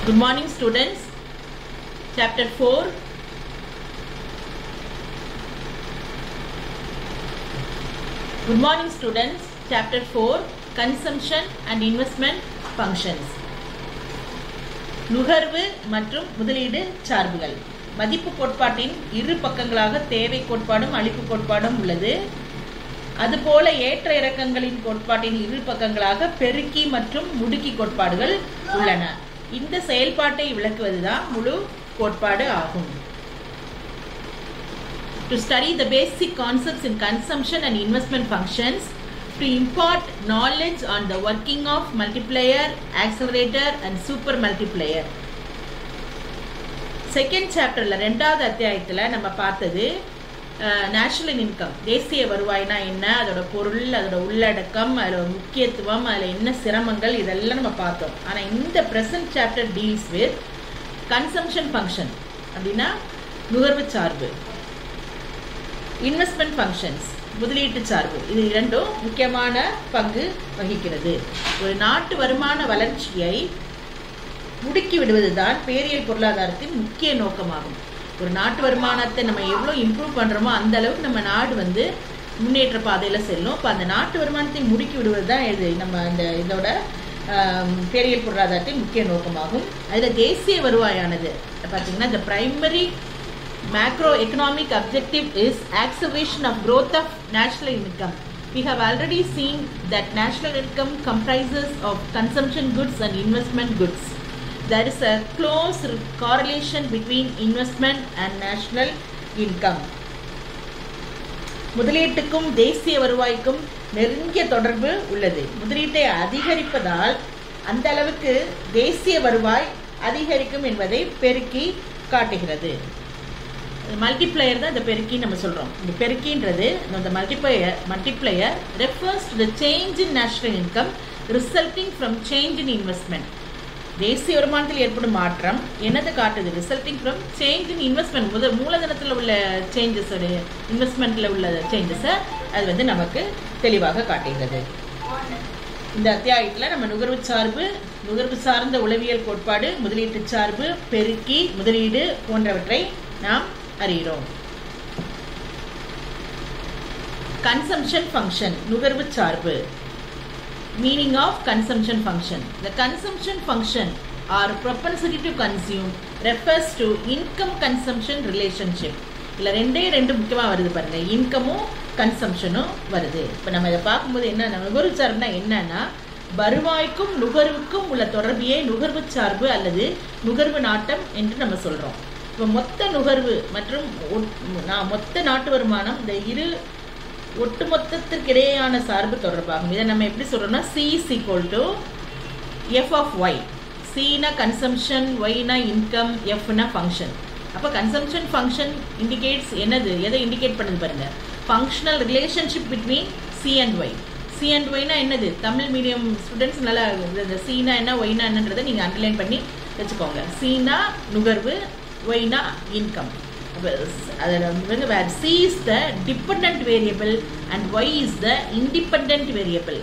Good morning, students. Chapter 4. Good morning, students. Chapter 4 Consumption and Investment Functions. நுகர்வு மற்றும் முதலீடு சார்புகள் மதிப்பு கோட்பாட்டின் இரு பக்கங்களாக தேவை கோட்பாடும் அளிப்பு கோட்பாடும் உள்ளது அதுபோல ஏற்ற இறக்கங்களின் கோட்பாட்டின் இரு பக்கங்களாக பெருக்கி மற்றும் முடுக்கி கோட்பாடுகள் உள்ளன இந்த செயல்பாட்டை விளக்குவதுதான் முழு கோட்பாடு ஆகும் to study the basic concepts in consumption and investment functions to impart knowledge on the working of multiplier accelerator and super multiplier second சாப்டர்ல ரெண்டாவது அத்தியாயத்தில் நம்ம பார்த்தது நேஷனல் இன்கம் தேசிய வருவாய்னா என்ன அதோட பொருள் அதோட உள்ளடக்கம் அதோட முக்கியத்துவம் அதில் என்ன சிரமங்கள் இதெல்லாம் நம்ம பார்த்தோம் ஆனால் இந்த present chapter deals with consumption function அப்படின்னா நுகர்வு சார்பு இன்வெஸ்ட்மெண்ட் ஃபங்க்ஷன்ஸ் முதலீட்டு சார்பு இது இரண்டும் முக்கியமான பங்கு வகிக்கிறது ஒரு நாட்டு வருமான வளர்ச்சியை முடுக்கி விடுவதுதான் பேரியல் பொருளாதாரத்தின் முக்கிய நோக்கமாகும் ஒரு நாட்டு வருமானத்தை நம்ம எவ்வளோ இம்ப்ரூவ் பண்ணுறோமோ அந்த அளவுக்கு நம்ம நாடு வந்து முன்னேற்ற பாதையில் செல்லும் இப்போ அந்த நாட்டு வருமானத்தை முடுக்கி விடுவது தான் இது நம்ம இந்த இதோட பேரியல் பொருளாதாரத்தின் முக்கிய நோக்கமாகும் அதில் தேசிய வருவாயானது பார்த்தீங்கன்னா இந்த primary macroeconomic objective is acceleration of growth of national income. We have already seen that national income comprises of consumption goods and investment goods. There is a close correlation between investment and national income. முதலீட்டுக்கும் தேசிய வருவாய்க்கும் நெருங்கிய தொடர்பு உள்ளது முதலீட்டை அதிகரிப்பதால் அந்த அளவுக்கு தேசிய வருவாய் அதிகரிக்கும் என்பதை பெருக்கி காட்டுகிறது மல்டிப்ளையர் தான் இந்த பெருக்கி நம்ம சொல்கிறோம் இந்த பெருக்கின்றது இந்த multiplier multiplier refers to the change in national income resulting from change in investment தேசிய வருமானத்தில் ஏற்படும் மாற்றம் என்னது காட்டுது resulting from change in investment முதல் மூலதனத்தில் உள்ள சேஞ்சஸ் இன்வெஸ்ட்மெண்ட்டில் உள்ள சேஞ்சஸை அது வந்து நமக்கு தெளிவாக காட்டுகிறது இந்த அத்தியாயத்தில் நம்ம நுகர்வு சார்பு நுகர்வு சார்ந்த உளவியல் கோட்பாடு முதலீட்டு சார்பு பெருக்கி முதலீடு போன்றவற்றை நாம் அறிகிறோம் கன்சம்ஷன் ஃபங்க்ஷன் நுகர்வு சார்பு meaning of consumption function the consumption function or propensity to consume refers to income consumption relationship இதில் ரெண்டே ரெண்டு முக்கியமாக வருது பாருங்க இன்கமும் கன்சம்ஷனும் வருது இப்போ நம்ம இதை பார்க்கும்போது என்ன நுகர்வு சார்புனா என்னன்னா வருவாய்க்கும் நுகர்வுக்கும் உள்ள தொடர்பையே நுகர்வு சார்பு அல்லது நுகர்வு நாட்டம் என்று நம்ம சொல்கிறோம் இப்போ மொத்த நுகர்வு மற்றும் மொத்த நாட்டு வருமானம் இந்த இரு ஒட்டுமொத்தத்திற்கிடையேயான சார்பு தொடர்பாகும் இதை நம்ம எப்படி சொல்கிறோம்னா C is equal to F of Y சினா கன்சம்ஷன் ஒய்னா இன்கம் எஃப்னா ஃபங்க்ஷன் அப்போ கன்சம்ஷன் ஃபங்க்ஷன் இண்டிகேட்ஸ் என்னது எதை இண்டிகேட் பண்ணுது பாருங்க functional relationship between C and Y C and ஒய்னா என்னது தமிழ் மீடியம் ஸ்டூடெண்ட்ஸ் நல்லா இந்த சீனா என்ன ஒய்னா என்னன்றதை நீங்கள் அண்டர்லைன் பண்ணி வச்சுக்கோங்க சீனா நுகர்வு ஒய்னா இன்கம் அதில் வந்து where C is the depend variable and Y is the independent variable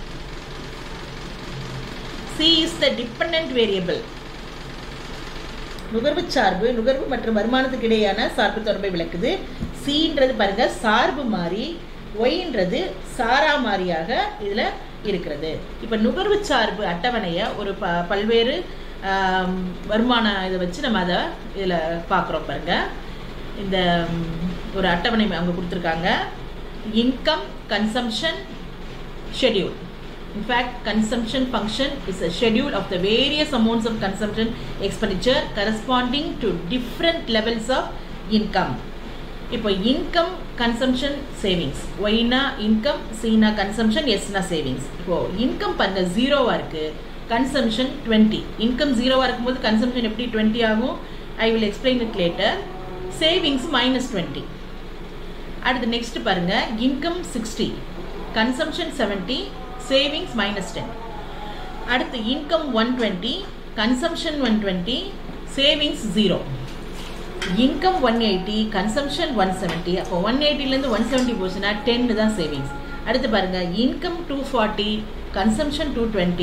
C is the depend variable நுகர்வு சார்பு நுகர்வு மற்றும் வருமானத்துக்கு இடையேயான சார்பு தொடர்பை விளக்குது சின்றது பாருங்க சார்பு மாறி ஒய்ன்றது சாரா மாறியாக இதில் இருக்கிறது இப்போ நுகர்வு சார்பு அட்டவணையை ஒரு ப பல்வேறு வருமான இதை வச்சு நம்ம அதை இதில் பார்க்குறோம் பாருங்க இந்த ஒரு அட்டவணை அவங்க கொடுத்துருக்காங்க income consumption schedule in fact consumption function is a schedule of the various amounts of consumption expenditure corresponding to different levels of income இப்போ இன்கம் கன்சம்ஷன் சேவிங்ஸ் ஒய்னா இன்கம் சீனா கன்சம்ஷன் எஸ்னா சேவிங்ஸ் இப்போ இன்கம் பாருங்க ஜீரோவாக இருக்குது கன்சம்ஷன் டுவெண்ட்டி இன்கம் ஜீரோவாக இருக்கும்போது கன்சம்ஷன் எப்படி டுவெண்ட்டி ஆகும் I will explain it later savings minus twenty அடுத்து நெக்ஸ்ட் பாருங்க income sixty consumption seventy savings minus ten அடுத்து income one twenty consumption one twenty savings zero income one eighty consumption one seventy அப்போ one எயிட்டிலேருந்து one seventy போச்சுன்னா டென்னு தான் savings அடுத்து பாருங்கள் income two forty consumption two twenty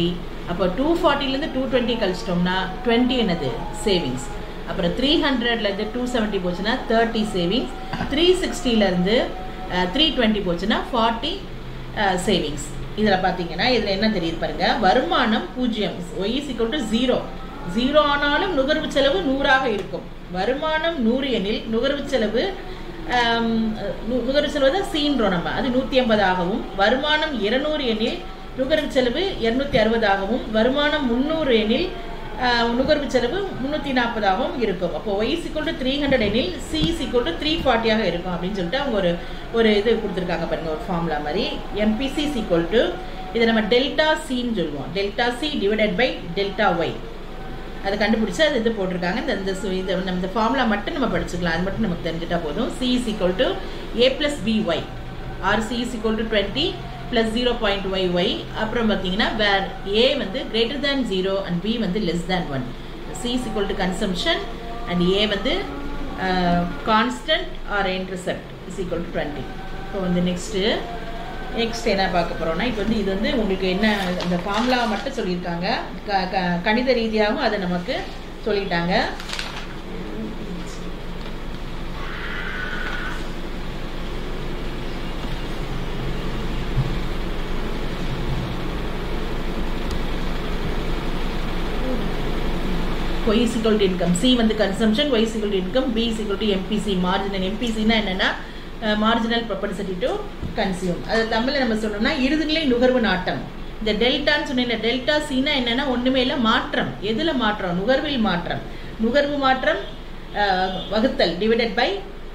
அப்போ two ஃபார்ட்டிலேருந்து டூ டுவெண்ட்டி கழிச்சிட்டோம்னா டுவெண்ட்டி என்னது சேவிங்ஸ் அப்புறம் த்ரீ ஹண்ட்ரட்லேருந்து டூ செவன்ட்டி போச்சுன்னா தேர்ட்டி சேவிங்ஸ் த்ரீ சிக்ஸ்டிலேருந்து த்ரீ டுவெண்ட்டி போச்சுன்னா ஃபார்ட்டி சேவிங்ஸ் இதில் பார்த்தீங்கன்னா இதில் என்ன தெரியுது பாருங்க வருமானம் பூஜ்ஜியம் Y is equal to zero zero ஆனாலும் நுகர்வு செலவு நூறாக இருக்கும் வருமானம் நூறு எனில் நுகர்வு செலவு ஆம், நு- நுகர்வு செலவு தான் சீன்றோம் நம்ம அது நூற்றி ஐம்பதாகவும் வருமானம் இருநூறு எனில் நுகர்வு செலவு இரநூத்தி அறுபதாகவும் வருமானம் முந்நூறு எனில் ஆஹ், நுகர்வு செலவு முந்நூற்றி நாற்பதாகவும் இருக்கும் அப்போ Y is equal to three hundred எனில் சி சிக்கல் டு த்ரீ ஃபார்ட்டியாக இருக்கும் அப்படின்னு சொல்லிட்டு அவங்க ஒரு ஒரு இது கொடுத்துருக்காங்க பாருங்க ஒரு ஃபார்முலா மாதிரி எம்பிசி சிக்கல் டு இதை நம்ம டெல்டா சின்னு சொல்லுவோம் delta C divided by delta Y அதை கண்டுபிடிச்சு அது இது போட்டிருக்காங்க இந்த இந்த சு- இதை நம்ம இந்த ஃபார்முலா மட்டும் நம்ம படிச்சுக்கலாம் அது மட்டும் நமக்கு தெரிஞ்சுட்டா போதும் C is equal to A plus B Y or C is equal to twenty plus zero point Y Y அப்புறம் பார்த்தீங்கன்னா வேர் ஏ வந்து greater than zero and B வந்து less than one C is equal to consumption and A வந்து constant or intercept is equal to twenty இப்போ வந்து next next என்ன பார்க்க போறோம்னா இப்போ வந்து இது வந்து உங்களுக்கு என்ன இந்த ஃபார்முலா மட்டும் சொல்லியிருக்காங்க க க கணித ரீதியாகவும் அதை நமக்கு சொல்லிட்டாங்க y is equal to income c வந்து consumption y is equal to income b is equal to mpc marginal mpc னா என்னன்னா மார்ஜினல் ப்ரொபன்சிட்டி டு கன்சியூம் அது தமிழில் நம்ம சொன்னோம்னா இறுதிநிலை நுகர்வு நாட்டம் இந்த டெல்டான்னு சொன்னேன் டெல்டா சீனா என்னன்னா ஒண்ணுமே இல்லை மாற்றம் எதுல மாற்றம் நுகர்வில் மாற்றம் நுகர்வு மாற்றம் அஹ், வகுத்தல் டிவைடட் பை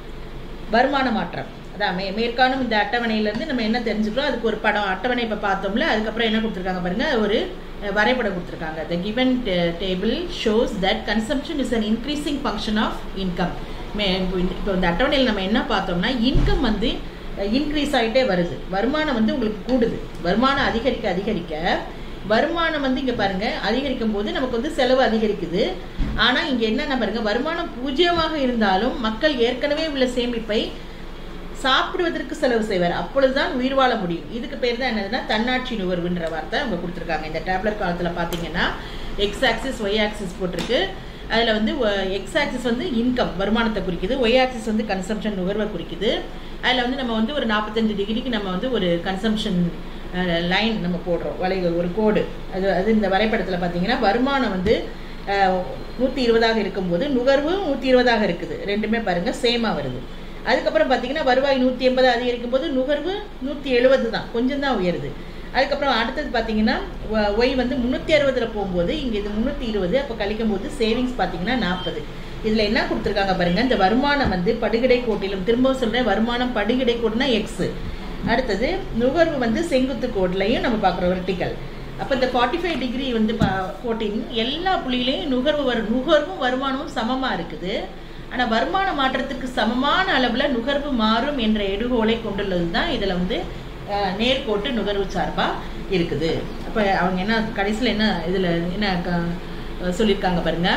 வருமான மாற்றம் அதான் மே மேற்காணும் இந்த அட்டவணையிலேருந்து நம்ம என்ன தெரிஞ்சுக்கிறோம் அதுக்கு ஒரு படம் அட்டவணை இப்போ பார்த்தோம்ல அதுக்கப்புறம் என்ன கொடுத்துருக்காங்க பாருங்க ஒரு அஹ், வரைபடம் கொடுத்துருக்காங்க the given table shows that consumption is an increasing function of income மே இப்போ இந்த அட்டவணையில் நம்ம என்ன பார்த்தோம்னா இன்கம் வந்து இன்க்ரீஸ் ஆகிட்டே வருது வருமானம் வந்து உங்களுக்கு கூடுது வருமானம் அதிகரிக்க அதிகரிக்க வருமானம் வந்து இங்க பாருங்க அதிகரிக்கும் போது நமக்கு வந்து செலவு அதிகரிக்குது ஆனா இங்க என்னென்ன பாருங்க வருமானம் பூஜ்ஜியமாக இருந்தாலும் மக்கள் ஏற்கனவே உள்ள சேமிப்பை சாப்பிடுவதற்கு செலவு செய்வார் அப்பொழுதுதான் உயிர் வாழ முடியும் இதுக்கு பேர் தான் என்னதுன்னா தன்னாட்சி நுகர்வுன்ற வார்த்தை அவங்க கொடுத்துருக்காங்க இந்த டேப்லெட் காலத்தில் பார்த்தீங்கன்னா எக்ஸ் ஆக்சிஸ் ஒய் ஆக்சிஸ் போட்டிருக்கு அதில் வந்து எக்ஸ் ஆக்சிஸ் வந்து இன்கம் வருமானத்தை குறிக்குது ஒய் ஆக்சிஸ் வந்து கன்சம்ஷன் நுகர்வை குறிக்குது அதில் வந்து நம்ம வந்து ஒரு நாற்பத்தஞ்சு டிகிரிக்கு நம்ம வந்து ஒரு கன்சம்ஷன் லைன் நம்ம போடுறோம் வலை ஒரு கோடு அது அது இந்த வரைபடத்தில் பார்த்தீங்கன்னா வருமானம் வந்து நூற்றி இருபதாக இருக்கும்போது நுகர்வு நூற்றி இருபதாக இருக்குது ரெண்டுமே பாருங்கள் சேமாக வருது அதுக்கப்புறம் பார்த்தீங்கன்னா வருவாய் நூற்றி எண்பது அதிகரிக்கும் போது நுகர்வு நூற்றி எழுபது தான் கொஞ்சம் தான் உயருது அதுக்கப்புறம் அடுத்தது பார்த்தீங்கன்னா ஒ- ஒய் வந்து முந்நூற்றி அறுபதில் போகும்போது இங்கே இது முந்நூற்றி இருபது அப்போ கழிக்கும் போது சேவிங்ஸ் பார்த்தீங்கன்னா நாற்பது இதில் என்ன கொடுத்துருக்காங்க பாருங்க இந்த வருமானம் வந்து படுகிடை கோட்டிலும் திரும்பவும் சொல்கிறேன் வருமானம் படுகிடை கோடுனா எக்ஸு அடுத்தது நுகர்வு வந்து செங்குத்து கோட்லையும் நம்ம பார்க்குறோம் வெர்டிக்கல் அப்போ இந்த ஃபார்ட்டி ஃபைவ் டிகிரி வந்து பா கோட்டின் எல்லா புள்ளியிலையும் நுகர்வு வரு நுகர்வும் வருமானமும் சமமாக இருக்குது ஆனால் வருமான மாற்றத்துக்கு சமமான அளவில் நுகர்வு மாறும் என்ற எடுகோலை கொண்டுள்ளது தான் இதில் வந்து அஹ், நேர்கோட்டு நுகர்வு சார்பாக இருக்குது அப்போ அவங்க என்ன கடைசியில் என்ன இதில் என்ன க- சொல்லியிருக்காங்க பாருங்க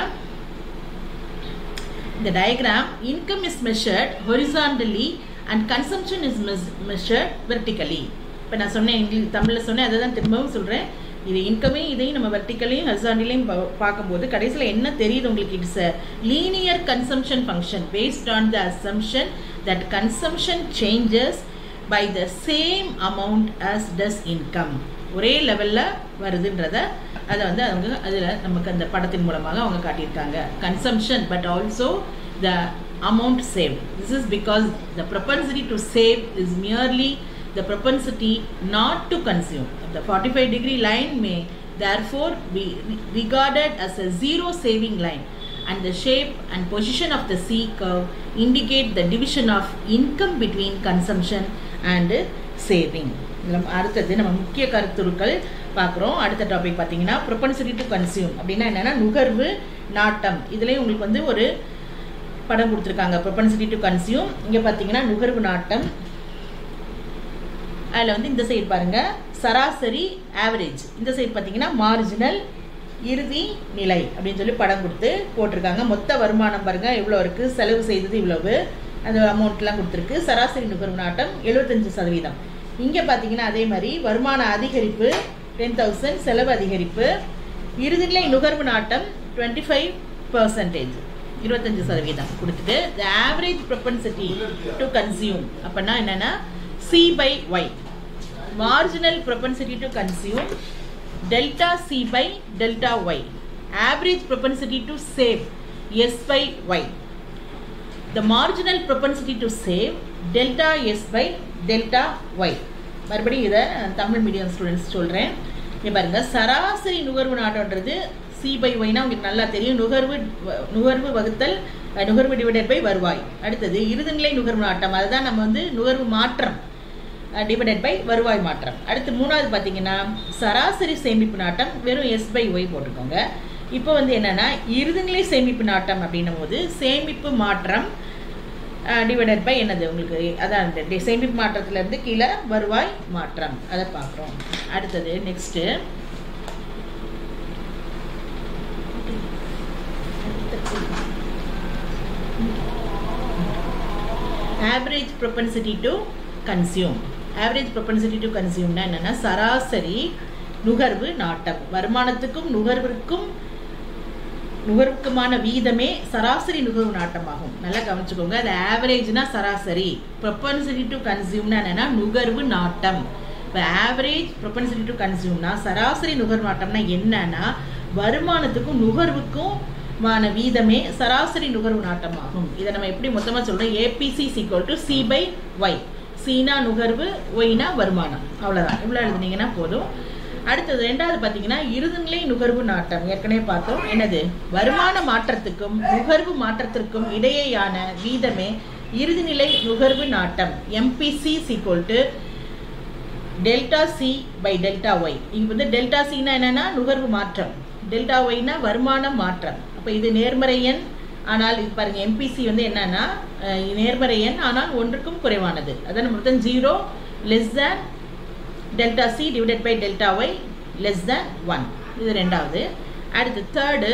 இந்த diagram income is measured horizontally and consumption is mes- measured vertically இப்போ நான் சொன்னேன் இங்கிலீஷ் தமிழில் சொன்னேன் அதை தான் திரும்பவும் சொல்கிறேன் இது இன்கமையும் இதையும் நம்ம வெர்டிக்கலையும் ஹரிசாண்டலையும் பார்க்கும்போது கடைசியில் என்ன தெரியுது உங்களுக்கு it's a linear consumption function based on the assumption that consumption changes by the same amount as does income ஒரே லெவலில் வருதுன்றத அதை வந்து அவங்க அதில் நமக்கு அந்த படத்தின் மூலமாக அவங்க காட்டியிருக்காங்க consumption but also the amount save this is because the propensity to save is merely the propensity not to consume the forty five degree line may therefore be regarded as a zero saving line and the shape and position of the C curve indicate the division of income between consumption and saving இதில் அடுத்தது நம்ம முக்கிய கருத்துருக்கள் பார்க்குறோம் அடுத்த topic பார்த்தீங்கன்னா propensity to consume அப்படின்னா என்னன்னா நுகர்வு நாட்டம் இதுலேயும் உங்களுக்கு வந்து ஒரு படம் கொடுத்துருக்காங்க propensity டு கன்சியூம் இங்கே பார்த்தீங்கன்னா நுகர்வு நாட்டம் அதில் வந்து இந்த சைடு பாருங்க சராசரி ஆவரேஜ் இந்த சைடு பார்த்தீங்கன்னா மார்ஜினல் இறுதி நிலை அப்படின்னு சொல்லி படம் கொடுத்து போட்டிருக்காங்க மொத்த வருமானம் பாருங்க எவ்வளோ இருக்குது செலவு செய்தது இவ்வளவு அந்த அமௌண்ட்லாம் கொடுத்துருக்கு சராசரி நுகர்வு நாட்டம் எழுபத்தஞ்சு சதவீதம் இங்கே பார்த்தீங்கன்னா அதே மாதிரி வருமான அதிகரிப்பு டென் தௌசண்ட் செலவு அதிகரிப்பு இறுதிநிலை நுகர்வு நாட்டம் டுவெண்ட்டி ஃபைவ் பர்சன்டேஜ் இருபத்தஞ்சு சதவீதம் கொடுத்துட்டு the average propensity to consume அப்படின்னா என்னன்னா C by Y marginal propensity to consume delta C by delta Y average propensity to save S by Y the marginal propensity to save delta S by delta Y மறுபடியும் இதை Tamil medium students சொல்கிறேன் இங்கே பாருங்கள் சராசரி நுகர்வு நாட்டன்றது C by ஒய்னா உங்களுக்கு நல்லா தெரியும் நுகர்வு நுகர்வு வகுத்தல் நுகர்வு டிவைடட் பை வருவாய் அடுத்தது இறுதிநிலை நுகர்வு நாட்டம் அதுதான் நம்ம வந்து நுகர்வு மாற்றம் டிவைடட் பை வருவாய் மாற்றம் அடுத்து மூணாவது பார்த்தீங்கன்னா சராசரி சேமிப்பு நாட்டம் வெறும் எஸ் பை ஒய் போட்டுக்கோங்க இப்போ வந்து என்னென்னா இறுதிநிலை சேமிப்பு நாட்டம் அப்படின்னும் போது சேமிப்பு மாற்றம் டிவைடட் பை என்னது உங்களுக்கு அதான் இந்த சேமிப்பு மாற்றத்துலேருந்து கீழே வருவாய் மாற்றம் அதை பார்க்குறோம் அடுத்தது next average propensity to consume average propensity to கன்சியூம்னா என்னென்னா சராசரி நுகர்வு நாட்டம் வருமானத்துக்கும் நுகர்விற்கும் நுகர்வுக்குமான வீதமே சராசரி நுகர்வு நாட்டமாகும் நல்லா கவனிச்சுக்கோங்க அது ஆவரேஜ்னா சராசரி ப்ரொபன்சிட்டி டு கன்சியூம்னா என்னென்னா நுகர்வு நாட்டம் இப்போ ஆவரேஜ் ப்ரொபன்சிட்டி டு கன்சியூம்னா சராசரி நுகர்வு நாட்டம்னா என்னன்னா வருமானத்துக்கும் நுகர்வுக்கும் மான வீதமே சராசரி நுகர்வு நாட்டமாகும் இதை நம்ம எப்படி மொத்தமாக சொல்கிறோம் APC is equal to C by Y சீனா நுகர்வு ஒய்னா வருமானம் அவ்வளோதான் இவ்வளோ எழுதுனீங்கன்னா போதும் அடுத்தது ரெண்டாவது பார்த்தீங்கன்னா இறுதிநிலை நுகர்வு நாட்டம் ஏற்கனவே பார்த்தோம் என்னது வருமான மாற்றத்துக்கும் நுகர்வு மாற்றத்திற்கும் இடையேயான வீதமே இறுதிநிலை நுகர்வு நாட்டம் MPC is equal to delta C by delta Y இங்கே வந்து டெல்டா சின்னா என்னன்னா நுகர்வு மாற்றம் டெல்டா ஒய்னா வருமான மாற்றம் அப்போ இது நேர்மறை எண் ஆனால் இது பாருங்க எம்பிசி வந்து என்னன்னா நேர்மறை எண் ஆனால் ஒன்றுக்கும் குறைவானது அதான் மொத்தம் zero less than delta C divided by delta Y less than one இது ரெண்டாவது அடுத்து third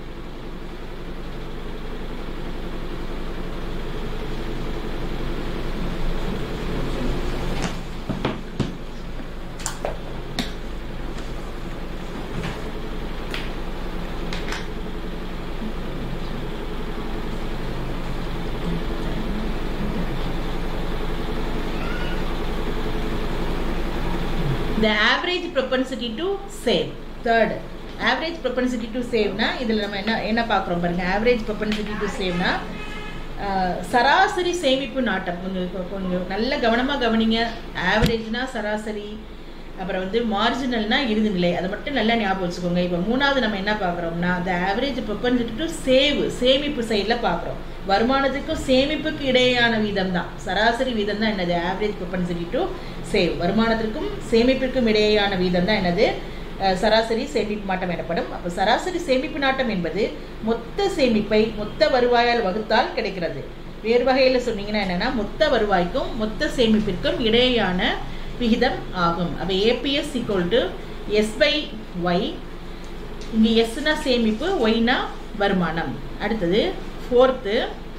the average propensity to save third average propensity to saveனா இதில் நம்ம என்ன என்ன பார்க்குறோம் பாருங்க average propensity to saveனா சராசரி சேமிப்பு நாட்டம் கொஞ்சம் கொஞ்சம் நல்ல கவனமாக கவனிங்க ஆவரேஜ்னா சராசரி அப்புறம் வந்து மார்ஜினல்னா இறுதி நிலை அதை மட்டும் நல்லா ஞாபகம் வச்சுக்கோங்க இப்போ மூணாவது நம்ம என்ன பார்க்குறோம்னா அந்த ஆவரேஜ் ப்ரொபன்சிட்டி டு சேவ் சேமிப்பு சைடில் பார்க்குறோம் வருமானத்துக்கும் சேமிப்புக்கு இடையேயான வீதம் தான் சராசரி வீதம் தான் என்னது ஆவரேஜ் ப்ரொபன்சிட்டி டு சேவ் வருமானத்திற்கும் சேமிப்பிற்கும் இடையேயான வீதம் தான் என்னது சராசரி சேமிப்பு மாட்டம் எனப்படும் அப்போ சராசரி சேமிப்பு நாட்டம் என்பது மொத்த சேமிப்பை மொத்த வருவாயால் வகுத்தால் கிடைக்கிறது வேறு வகையில் சொன்னீங்கன்னா என்னென்னா மொத்த வருவாய்க்கும் மொத்த சேமிப்பிற்கும் இடையேயான விகிதம் ஆகும் அப்போ APS equal to S by Y இங்கே எஸ்னா சேமிப்பு ஒய்னா வருமானம் அடுத்தது fourth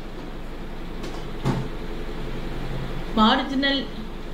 marginal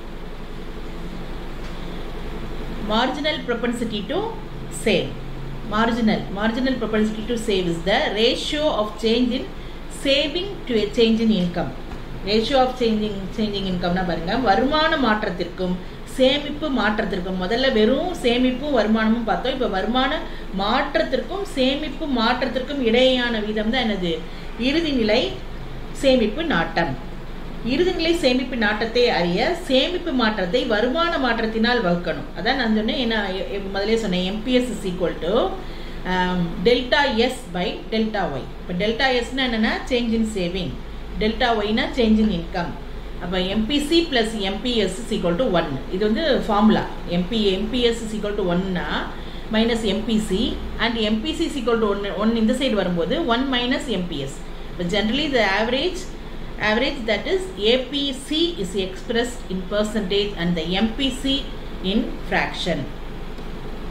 marginal propensity to save marginal marginal propensity to save is the ratio of change in saving to a change in income ratio of changing changing income பாருங்க வருமான மாற்றத்திற்கும் சேமிப்பு மாற்றத்திற்கும் முதல்ல வெறும் சேமிப்பும் வருமானமும் பார்த்தோம் இப்போ வருமான மாற்றத்திற்கும் சேமிப்பு மாற்றத்திற்கும் இடையேயான வீதம் தான் என்னது இறுதி நிலை சேமிப்பு நாட்டம் இறுதிநிலை சேமிப்பு நாட்டத்தை அறிய சேமிப்பு மாற்றத்தை வருமான மாற்றத்தினால் வகுக்கணும் அதான் நான் சொன்னேன் என்ன முதலே சொன்னேன் MPS is equal to delta S by delta Y இப்போ டெல்டா எஸ்னா என்னென்னா சேஞ்ச் இன் சேவிங் டெல்டா ஒய்னா சேஞ்ச் இன் இன்கம் அப்போ MPC plus MPS is equal to one இது வந்து formula MP MPS is equal to ஒன்னா minus MPC and MPC is equal to one one இந்த side வரும்போது one minus MPS இப்போ generally the average average that is APC is expressed in percentage and the MPC in fraction.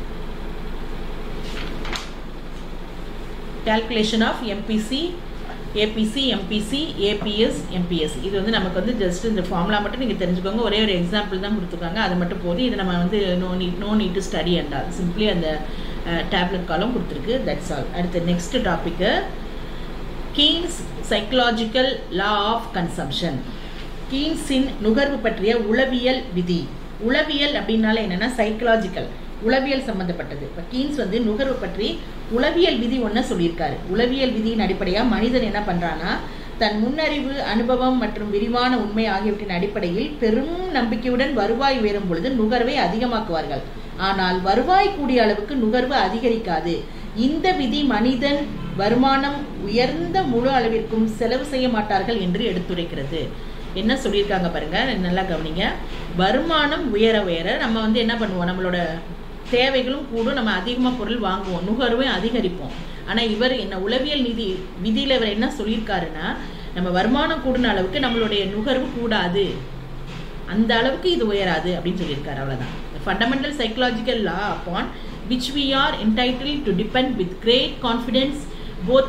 Calculation of MPC APC MPC APS MPS இது வந்து நமக்கு வந்து just இந்த formula மட்டும் நீங்கள் தெரிஞ்சுக்கோங்க ஒரே ஒரு எக்ஸாம்பிள் தான் கொடுத்துருக்காங்க அது மட்டும் போதும் இது நம்ம வந்து no need no need to study and all simply அந்த டேப்லெட் காலம் கொடுத்துருக்கு தட்ஸ் ஆல் அடுத்து next topic Keynes psychological law of consumption கீன்ஸின் நுகர்வு பற்றிய உளவியல் விதி உளவியல் அப்படின்னால என்னன்னா சைக்கலாஜிக்கல் உளவியல் சம்பந்தப்பட்டது இப்போ கீன்ஸ் வந்து நுகர்வு பற்றி உளவியல் விதி ஒன்று சொல்லியிருக்காரு உளவியல் விதியின் அடிப்படையாக மனிதன் என்ன பண்ணுறான்னா தன் முன்னறிவு அனுபவம் மற்றும் விரிவான உண்மை ஆகியவற்றின் அடிப்படையில் பெரும் நம்பிக்கையுடன் வருவாய் உயரும் பொழுது நுகர்வை அதிகமாக்குவார்கள் ஆனால் வருவாய் கூடிய அளவுக்கு நுகர்வு அதிகரிக்காது இந்த விதி மனிதன் வருமானம் உயர்ந்த முழு அளவிற்கும் செலவு செய்ய மாட்டார்கள் என்று எடுத்துரைக்கிறது என்ன சொல்லியிருக்காங்க பாருங்க நல்லா கவனிங்க வருமானம் உயர உயர நம்ம வந்து என்ன பண்ணுவோம் நம்மளோட தேவைகளும் கூடும் நம்ம அதிகமாக பொருள் வாங்குவோம் நுகர்வையும் அதிகரிப்போம் ஆனால் இவர் என்ன உளவியல் நிதி விதியில் இவர் என்ன சொல்லியிருக்காருன்னா நம்ம வருமானம் கூடின அளவுக்கு நம்மளுடைய நுகர்வு கூடாது அந்த அளவுக்கு இது உயராது அப்படின்னு சொல்லியிருக்காரு அவ்வளோதான் fundamental psychological law upon which we are entitled to depend with great confidence both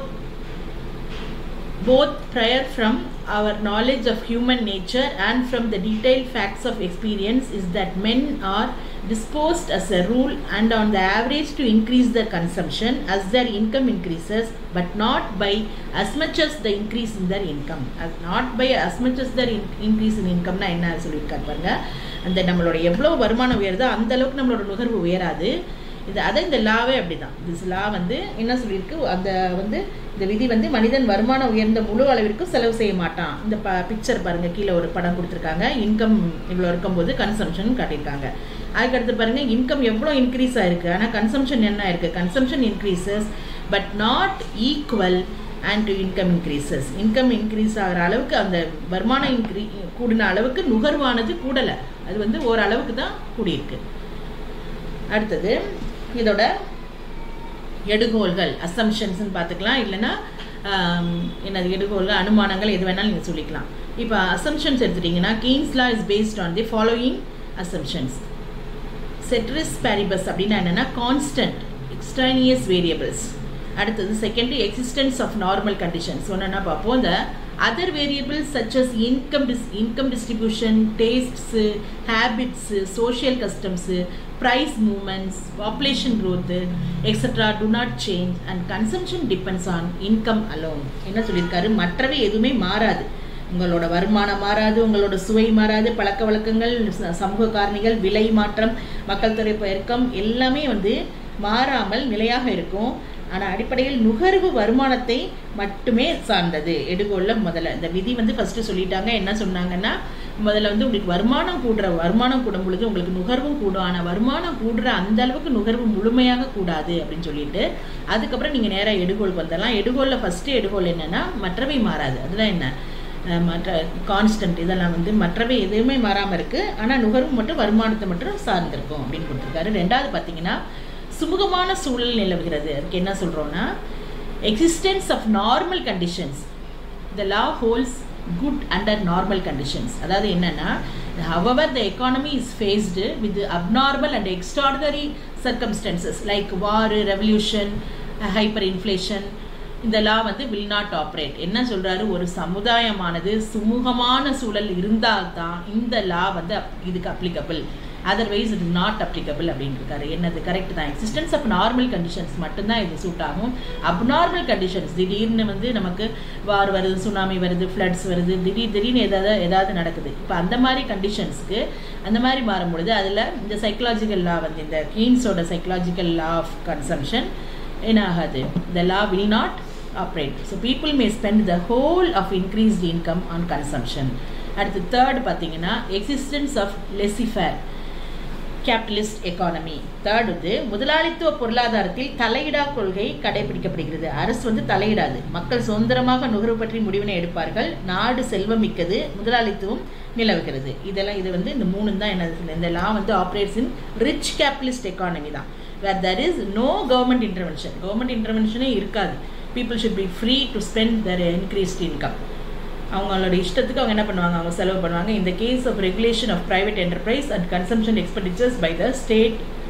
both prior from our knowledge of human nature and from the detailed facts of experience is that men are disposed as a rule and on the average to increase their consumption as their income increases but not by as much as the increase in their income as not by as much as their in- increase in income னா என்ன சொல்லியிருக்காரு பாருங்க அந்த நம்மளோட எவ்வளோ வருமானம் உயருதோ அந்த அளவுக்கு நம்மளோட நுகர்வு உயராது இது அதை இந்த லாவே அப்படிதான் திஸ் லா வந்து என்ன சொல்லியிருக்கு அந்த வந்து இந்த விதி வந்து மனிதன் வருமானம் உயர்ந்த முழு அளவிற்கு செலவு செய்ய மாட்டான் இந்த ப பிக்சர் பாருங்க கீழே ஒரு படம் கொடுத்துருக்காங்க இன்கம் இவ்வளோ இருக்கும்போது கன்சம்ஷன் காட்டியிருக்காங்க அதுக்கடுத்து பாருங்க இன்கம் எவ்வளோ இன்க்ரீஸ் ஆயிருக்கு ஆனால் கன்சம்ஷன் என்ன ஆயிருக்கு consumption increases but not equal and to income increases income increase ஆகிற அளவுக்கு அந்த வருமானம் இன்க்ரீ கூடின அளவுக்கு நுகர்வானது கூடலை அது வந்து ஓரளவுக்கு தான் கூடியிருக்கு அடுத்தது இதோட எடுகோள்கள் அசம்ஷன்ஸ்னு பார்த்துக்கலாம் இல்லைன்னா ஆம், என்னது எடுகோள்கள் அனுமானங்கள் எது வேணாலும் நீங்கள் சொல்லிக்கலாம் இப்போ அசம்ஷன்ஸ் எடுத்துட்டிங்கன்னா Keynes law is based on the following assumptions ceteris paribus அப்படின்னா என்னென்னா கான்ஸ்டன்ட் எக்ஸ்ட்ரானியஸ் வேரியபிள்ஸ் அடுத்தது second existence of normal conditions ஒன்றுனா பார்ப்போம் இந்த other variables such as income dis income distribution tastes habits social customs price movements population growth extra to not change and consumption depends on income alone என்ன சொல்லியிருக்காரு மற்றவை எதுவுமே மாறாது உங்களோட வருமானம் மாறாது உங்களோட சுவை மாறாது பழக்க வழக்கங்கள் ச- சமூக காரணிகள் விலை மாற்றம் மக்கள் தொகை பெருக்கம் எல்லாமே வந்து மாறாமல் நிலையாக இருக்கும் ஆனால் அடிப்படையில் நுகர்வு வருமானத்தை மட்டுமே சார்ந்தது எடுகோல்ல முதல்ல இந்த விதி வந்து ஃபர்ஸ்ட் சொல்லிட்டாங்க என்ன சொன்னாங்கன்னா முதல்ல வந்து உங்களுக்கு வருமானம் கூடுற வருமானம் கூடும் பொழுது உங்களுக்கு நுகர்வும் கூடும் ஆனால் வருமானம் கூடுற அந்த அளவுக்கு நுகர்வு முழுமையாக கூடாது அப்படின்னு சொல்லிட்டு அதுக்கப்புறம் நீங்கள் நேராக எடுகோல் வந்துடலாம் எடுகோலில் ஃபஸ்ட்டு எடுகோல் என்னன்னா மற்றவை மாறாது அதுதான் என்ன அஹ் மற்ற கான்ஸ்டன்ட் இதெல்லாம் வந்து மற்றவை எதுவுமே மாறாமல் இருக்குது ஆனால் நுகர்வு மட்டும் வருமானத்தை மட்டும் சார்ந்திருக்கும் அப்படின்னு கொடுத்துருக்காரு ரெண்டாவது பார்த்தீங்கன்னா சுமூகமான சூழல் நிலவுகிறது அதுக்கு என்ன சொல்கிறோன்னா existence of normal conditions the law holds good under normal conditions அதாவது என்னன்னா however the economy is faced with abnormal and extraordinary circumstances like war revolution hyperinflation இந்த லா வந்து வில் நாட் ஆப்ரேட் என்ன சொல்றாரு ஒரு சமுதாயமானது சுமூகமான சூழல் இருந்தால்தான் இந்த லா வந்து அப்- இதுக்கு applicable otherwise it not applicable அப்படின்னு இருக்காரு என்னது கரெக்ட் தான் எக்ஸிஸ்டன்ஸ் ஆஃப் நார்மல் கண்டிஷன்ஸ் மட்டும்தான் இது சூட் ஆகும் அப்நார்மல் கண்டிஷன்ஸ் திடீர்னு வந்து நமக்கு வார் வருது சுனாமி வருது ஃப்ளட்ஸ் வருது திடீர் திடீர்னு ஏதாவது ஏதாவது நடக்குது இப்போ அந்த மாதிரி கண்டிஷன்ஸ்க்கு அந்த மாதிரி மாறும் பொழுது அதில் இந்த சைக்கலாஜிக்கல் லா வந்து இந்த கீன்ஸோட சைக்கலாஜிக்கல் லா ஆஃப் கன்சம்ஷன் என்ன ஆகாது the law will not operate so people may spend the whole of increased income on consumption அடுத்து தேர்ட் பார்த்தீங்கன்னா existence of laissez faire capitalist economy third வந்து முதலாளித்துவ பொருளாதாரத்தில் தலையிடா கொள்கை கடைபிடிக்கப்படுகிறது அரசு வந்து தலையிடாது மக்கள் சுதந்திரமாக நுகர்வு பற்றி முடிவினை எடுப்பார்கள் நாடு செல்வம் மிக்கது முதலாளித்துவம் நிலவுகிறது இதெல்லாம் இது வந்து இந்த மூணு தான் என்ன இந்த லா வந்து operates in rich capitalist economy தான் where there is no government intervention government இன்டர்வென்ஷனே இருக்காது people should be free to spend their increased income அவங்களோட இஷ்டத்துக்கு அவங்க என்ன பண்ணுவாங்க அவங்க செலவு பண்ணுவாங்க இந்த case of regulation of private enterprise and consumption expenditures by the state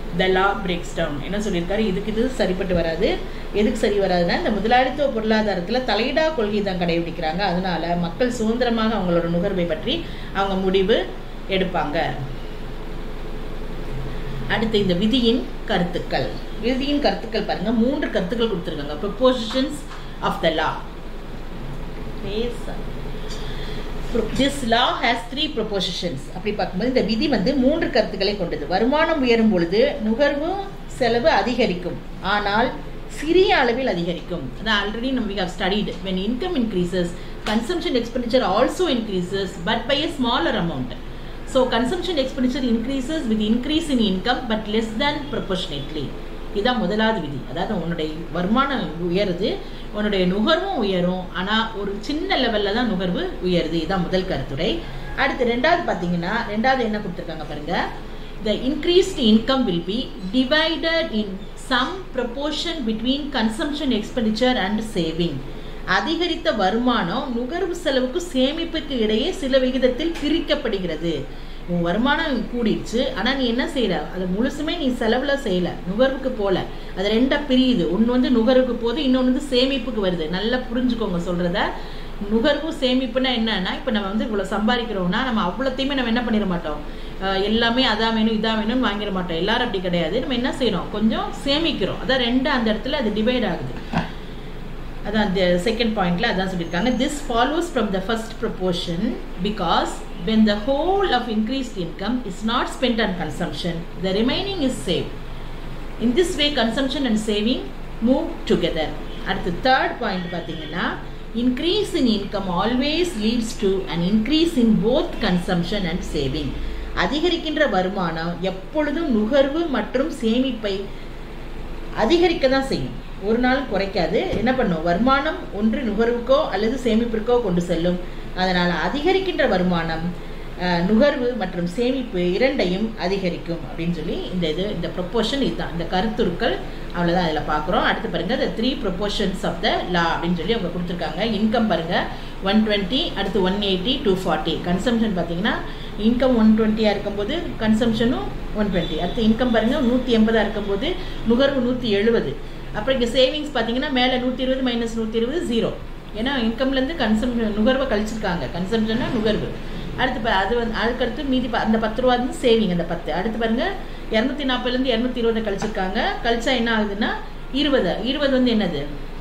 the law breaks down என்ன சொல்லியிருக்காரு இதுக்கு இது சரிப்பட்டு வராது எதுக்கு சரி வராதுன்னா இந்த முதலாளித்துவ பொருளாதாரத்தில் தலையிடா கொள்கை தான் கடைபிடிக்கிறாங்க அதனால மக்கள் சுதந்திரமாக அவங்களோட நுகர்வை பற்றி அவங்க முடிவு எடுப்பாங்க அடுத்து இந்த விதியின் கருத்துக்கள் விதியின் கருத்துக்கள் பாருங்க மூன்று கருத்துக்கள் கொடுத்துருக்காங்க propositions of the law this law has three propositions அப்படி பார்க்கும்போது இந்த விதி வந்து மூன்று கருத்துக்களை கொண்டது வருமானம் உயரும் பொழுது நுகர்வு செலவு அதிகரிக்கும் ஆனால் சிறிய அளவில் அதிகரிக்கும் அதான் ஆல்ரெடி நம்ம we have studied when income increases consumption expenditure also increases but by a smaller amount so consumption expenditure increases with increase in income but less than proportionately இதான் முதலாவது விதி அதாவது உன்னுடைய வருமானம் உயருது உன்னுடைய நுகர்வும் உயரும் ஆனால் ஒரு சின்ன லெவலில் தான் நுகர்வு உயருது இதான் முதல் கருத்துரை அடுத்து ரெண்டாவது பார்த்தீங்கன்னா ரெண்டாவது என்ன கொடுத்துருக்காங்க பாருங்க the increased income will be divided in some proportion between consumption expenditure and saving அதிகரித்த வருமானம் நுகர்வு செலவுக்கு சேமிப்புக்கு இடையே சில விகிதத்தில் பிரிக்கப்படுகிறது உன் வருமானம் கூடிடுச்சு ஆனால் நீ என்ன செய்யற அதை முழுசுமே நீ செலவில் செய்யல நுகர்வுக்கு போல அது ரெண்டா பிரியுது ஒன்று வந்து நுகர்வுக்கு போகுது இன்னொன்று வந்து சேமிப்புக்கு வருது நல்லா புரிஞ்சுக்கோங்க சொல்கிறத நுகர்வு சேமிப்புனா என்னன்னா இப்போ நம்ம வந்து இவ்வளோ சம்பாதிக்கிறோம்னா நம்ம அவ்வளோத்தையுமே நம்ம என்ன பண்ணிட மாட்டோம் எல்லாமே அதான் வேணும் இதான் வேணும்னு வாங்கிட மாட்டோம் எல்லாரும் அப்படி கிடையாது நம்ம என்ன செய்யறோம் கொஞ்சம் சேமிக்கிறோம் அதான் ரெண்டு அந்த இடத்துல அது டிவைட் ஆகுது அதான் அந்த செகண்ட் பாயிண்ட்ல அதான் சொல்லியிருக்காங்க this follows from the first proportion because when the whole of increased income is not spent on consumption, the remaining is saved. In this way, consumption and saving move together. அடுத்து third point பார்த்தீங்கன்னா increase in income always leads to an increase in both consumption and saving அதிகரிக்கின்ற வருமானம் எப்பொழுதும் நுகர்வு மற்றும் சேமிப்பை அதிகரிக்க தான் செய்யும் ஒரு நாள் குறைக்காது என்ன பண்ணும் வருமானம் ஒன்று நுகர்வுக்கோ அல்லது சேமிப்பிற்கோ கொண்டு செல்லும் அதனால் அதிகரிக்கின்ற வருமானம் நுகர்வு மற்றும் சேமிப்பு இரண்டையும் அதிகரிக்கும் அப்படின்னு சொல்லி இந்த இது இந்த ப்ரொப்போர்ஷன் இதுதான் இந்த கருத்துருக்கள் அவ்வளோதான் அதில் பார்க்குறோம் அடுத்து பாருங்கள் இந்த three proportions of the law அப்படின்னு சொல்லி அவங்க கொடுத்துருக்காங்க இன்கம் பாருங்கள் ஒன் டுவெண்ட்டி அடுத்து one eighty two forty consumption பார்த்தீங்கன்னா இன்கம் ஒன் டுவெண்ட்டியாக இருக்கும்போது கன்சம்ஷனும் ஒன் டுவெண்ட்டி அடுத்து இன்கம் பாருங்கள் நூற்றி எண்பதாக இருக்கும்போது நுகர்வு நூற்றி எழுபது அப்புறம் இங்கே சேவிங்ஸ் பார்த்தீங்கன்னா மேலே நூற்றி இருபது மைனஸ் நூற்றி இருபது ஜீரோ ஏன்னா இன்கம்லேருந்து கன்சம் நுகர்வை கழிச்சிருக்காங்க கன்சம்ஷன்னா நுகர்வு அடுத்து பா அது வந்து அதுக்கடுத்து மீதி அந்த பத்து ரூபா வந்து சேவிங் அந்த பத்து அடுத்து பாருங்கள் இரநூத்தி நாற்பதுலேருந்து இரநூத்தி இருபதை கழிச்சிருக்காங்க கழிச்சா என்ன ஆகுதுன்னா இருபது இருபது வந்து என்னது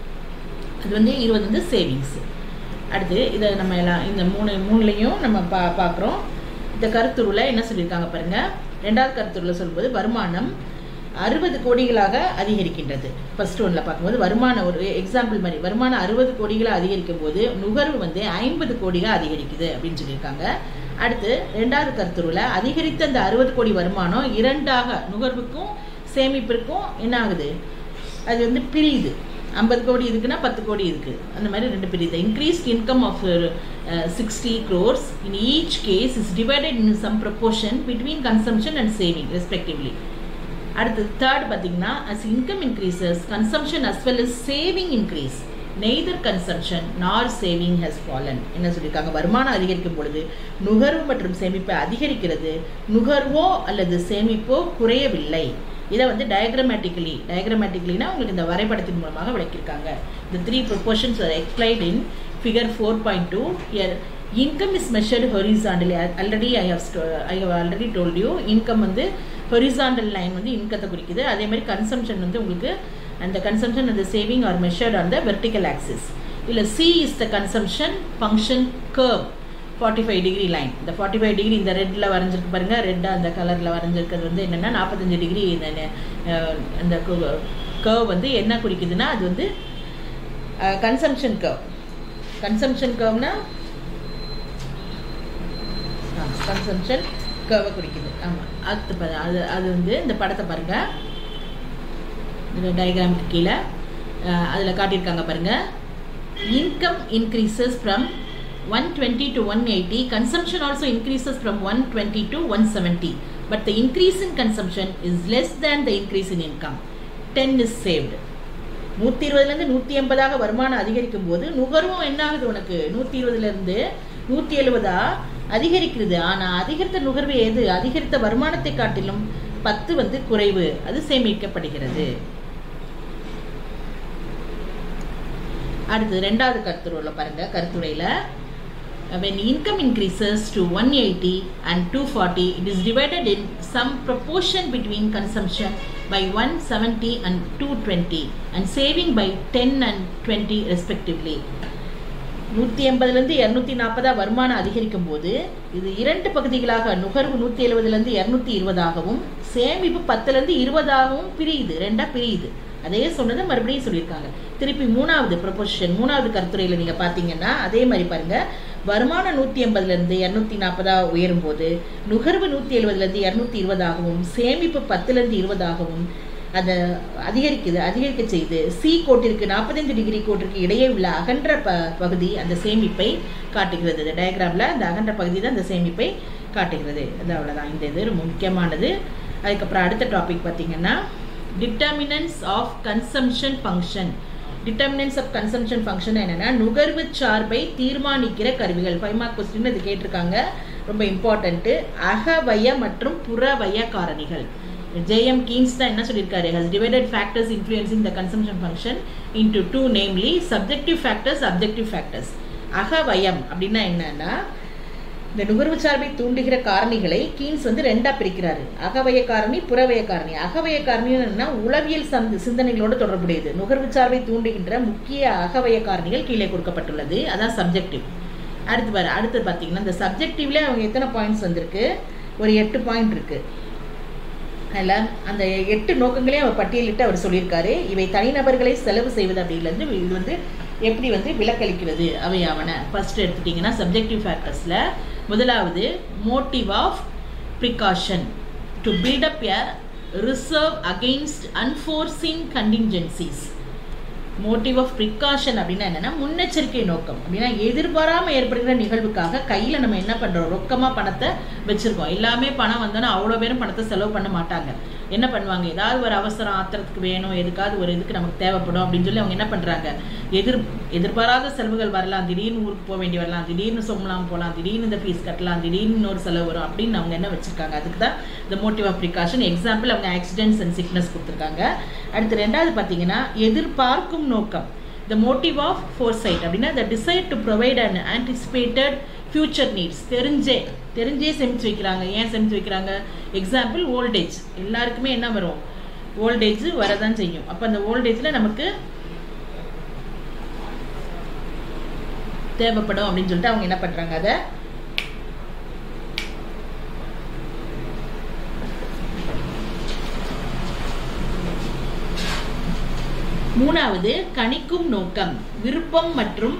அது வந்து இருபது வந்து சேவிங்ஸ் அடுத்து இதை நம்ம எல்லாம் இந்த மூணு மூணுலையும் நம்ம பா பார்க்குறோம் இந்த கருத்துருவில் என்ன சொல்லியிருக்காங்க பாருங்கள் ரெண்டாவது கருத்துருவில் சொல்லும்போது வருமானம் அறுபது கோடிகளாக அதிகரிக்கின்றது ஃபர்ஸ்ட் ஒன்றில் பார்க்கும்போது வருமானம் ஒரு எக்ஸாம்பிள் மாதிரி வருமானம் அறுபது கோடிகளாக அதிகரிக்கும் போது நுகர்வு வந்து ஐம்பது கோடிகள் அதிகரிக்குது அப்படின்னு சொல்லியிருக்காங்க அடுத்து ரெண்டாவது கருத்துருவில் அதிகரித்த அந்த அறுபது கோடி வருமானம் இரண்டாக நுகர்வுக்கும் சேமிப்பிற்கும் என்ன ஆகுது அது வந்து பிரியுது ஐம்பது கோடி இருக்குன்னா பத்து கோடி இருக்கு அந்த மாதிரி ரெண்டு பிரியுது increased income of sixty crores in each case is divided in some proportion between consumption and saving respectively அடுத்து தேர்ட் பார்த்தீங்கன்னா as income increases consumption as well as saving increase neither consumption nor saving has fallen என்ன சொல்லியிருக்காங்க வருமானம் அதிகரிக்கும் பொழுது நுகர்வு மற்றும் சேமிப்பை அதிகரிக்கிறது நுகர்வோ அல்லது சேமிப்போ குறையவில்லை இதை வந்து டயக்ராமேட்டிக்கலி டயக்ராமேட்டிக்கலினா உங்களுக்கு இந்த வரைபடத்தின் மூலமாக விளக்கியிருக்காங்க இந்த three proportions are explained in figure four point two here income is measured horizontally already I have I have already told you income வந்து ஹொரிசாண்டல் லைன் வந்து இன்கத்தை குறிக்குது அதே மாதிரி கன்சம்ஷன் வந்து உங்களுக்கு அந்த கன்சம்ஷன் அந்த saving are measured on the vertical axis இல்லை C is the consumption function curve forty five degree line இந்த ஃபார்ட்டி ஃபைவ் டிகிரி இந்த ரெட்டில் வரைஞ்சிருக்கு பாருங்கள் ரெட்டாக அந்த கலரில் வரைஞ்சிருக்கிறது வந்து என்னென்னா நாற்பத்தஞ்சு டிகிரி இந்த அந்த கர்வ் வந்து என்ன குறிக்குதுன்னா அது வந்து கன்சம்ஷன் கர்வ் கன்சம்ஷன் கர்வ்னா கன்சம்ஷன் கர்வை குறிக்குது ஆமாம் அது அது அது வந்து இந்த படத்தை பாருங்கள் இந்த டயக்ராமுக்கு கீழே அதில் காட்டியிருக்காங்க பாருங்கள் income increases from one twenty to one eighty consumption also increases from one twenty to one seventy but the increase in consumption is less than the increase in income ten is saved நூற்றி இருபதுலேருந்து நூற்றி எண்பதாக வருமானம் அதிகரிக்கும் போது நுகர்வும் என்ன ஆகுது உனக்கு நூற்றி இருபதுலேருந்து நூற்றி எழுபதா அதிகரிக்கிறது ஆனால் அதிகரித்த நுகர்வு எது அதிகரித்த வருமானத்தை காட்டிலும் பத்து வந்து குறைவு அது சேமிக்கப்படுகிறது அடுத்து ரெண்டாவது கருத்துரையில பாருங்க கருத்துரையில when income increases to 180 and 240 it is divided in some proportion between consumption by 170 and 220 and saving by 10 and 20 respectively நூற்றி எண்பதுலேருந்து இரநூத்தி நாற்பதாக வருமானம் அதிகரிக்கும் போது இது இரண்டு பகுதிகளாக நுகர்வு நூற்றி எழுபதுலேருந்து இரநூத்தி இருபதாகவும் சேமிப்பு பத்துலேருந்து இருபதாகவும் பிரியுது ரெண்டாக பிரியுது அதே சொன்னதை மறுபடியும் சொல்லியிருக்காங்க திருப்பி மூணாவது ப்ரொபோஷன் மூணாவது கருத்துரையில் நீங்கள் பார்த்தீங்கன்னா அதே மாதிரி பாருங்கள் வருமானம் நூற்றி எண்பதுலேருந்து இரநூத்தி நாற்பதாக உயரும் போது நுகர்வு நூற்றி எழுபதுலேருந்து இரநூத்தி இருபதாகவும் சேமிப்பு பத்துலேருந்து இருபதாகவும் அதை அதிகரிக்குது அதிகரிக்க செய்து சி கோட்டிற்கு நாற்பத்தைந்து டிகிரி கோட்டிற்கு இடையே உள்ள அகன்ற ப பகுதி அந்த சேமிப்பை காட்டுகிறது இந்த டயக்ராமில் அந்த அகன்ற பகுதி தான் அந்த சேமிப்பை காட்டுகிறது அது அவ்வளோதான் இந்த இது ரொம்ப முக்கியமானது அதுக்கப்புறம் அடுத்த டாபிக் பார்த்தீங்கன்னா determinants of consumption function determinants of consumption function என்னென்னா நுகர்வு சார்பை தீர்மானிக்கிற கருவிகள் ஃபைவ் மார்க் கொஸ்டின் இது கேட்டிருக்காங்க ரொம்ப இம்பார்ட்டண்ட்டு அகவய மற்றும் புறவய காரணிகள் ஜேஎம் கீன்ஸ் தான் என்ன சொல்லியிருக்காரு has divided factors influencing the consumption function into two namely subjective factors objective factors அகவயம் அப்படின்னா என்னன்னா இந்த நுகர்வு சார்பை தூண்டுகிற காரணிகளை கீன்ஸ் வந்து ரெண்டா பிரிக்கிறாரு அகவய காரணி புறவய காரணி அகவய காரணி என்னன்னா உளவியல் சந்த சிந்தனைகளோடு தொடர்புடையது நுகர்வு சார்பை தூண்டுகின்ற முக்கிய அகவய காரணிகள் கீழே கொடுக்கப்பட்டுள்ளது அதான் சப்ஜெக்டிவ் அடுத்து பாரு அடுத்து பார்த்தீங்கன்னா இந்த சப்ஜெக்டிவ்ல அவங்க எத்தனை பாயிண்ட்ஸ் வந்திருக்கு ஒரு எட்டு பாயிண்ட் இருக்கு அதில் அந்த எட்டு நோக்கங்களையும் அவர் பட்டியலிட்டு அவர் சொல்லியிருக்காரு இவை தனிநபர்களை செலவு செய்வது அப்படின்றது இது வந்து எப்படி வந்து விலக்களிக்கிறது அவையாவன ஃபர்ஸ்ட் எடுத்துட்டிங்கன்னா சப்ஜெக்டிவ் ஃபேக்டர்ஸில் முதலாவது motive of precaution to build up a reserve against unforeseen contingencies motive of precaution அப்படின்னா என்னென்னா முன்னெச்சரிக்கை நோக்கம் அப்படின்னா எதிர்பாராமல் ஏற்படுகிற நிகழ்வுக்காக கையில் நம்ம என்ன பண்ணுறோம் ரொக்கமாக பணத்தை வச்சுருக்கோம் எல்லாமே பணம் வந்தோன்னா அவ்வளோ பேரும் பணத்தை செலவு பண்ண மாட்டாங்க என்ன பண்ணுவாங்க ஏதாவது ஒரு அவசரம் ஆத்திரத்துக்கு வேணும் எதுக்காவது ஒரு இதுக்கு நமக்கு தேவைப்படும் அப்படின்னு சொல்லி அவங்க என்ன பண்ணுறாங்க எதிர் எதிர்பாராத செலவுகள் வரலாம் திடீர்னு ஊருக்கு போக வேண்டி வரலாம் திடீர்னு சொம்மலாம் போகலாம் திடீர்னு இந்த ஃபீஸ் கட்டலாம் திடீர்னு இன்னொரு செலவு வரும் அப்படின்னு அவங்க என்ன வச்சுருக்காங்க அதுக்கு தான் இந்த மோட்டிவ் ஆஃப் ப்ரிகாஷன் எக்ஸாம்பிள் அவங்க ஆக்சிடென்ட்ஸ் அண்ட் சிக்னஸ் கொடுத்துருக்காங்க அடுத்து ரெண்டாவது பார்த்தீங்கன்னா எதிர்பார்க்கும் நோக்கம் the motive of foresight அப்படின்னா the desire to provide and anticipated future needs தெரிஞ்சே தெரிஞ்சே சேமித்து வைக்கிறாங்க ஏன் சேமித்து வைக்கிறாங்க எக்ஸாம்பிள் ஓல்டேஜ் எல்லாருக்குமே என்ன வரும் ஓல்டேஜ் வரதான் செய்யும் அப்போ அந்த ஓல்டேஜில் நமக்கு தேவைப்படும் அப்படின்னு சொல்லிட்டு அவங்க என்ன பண்ணுறாங்க அதை மூணாவது கணிக்கும் நோக்கம் விருப்பம் மற்றும்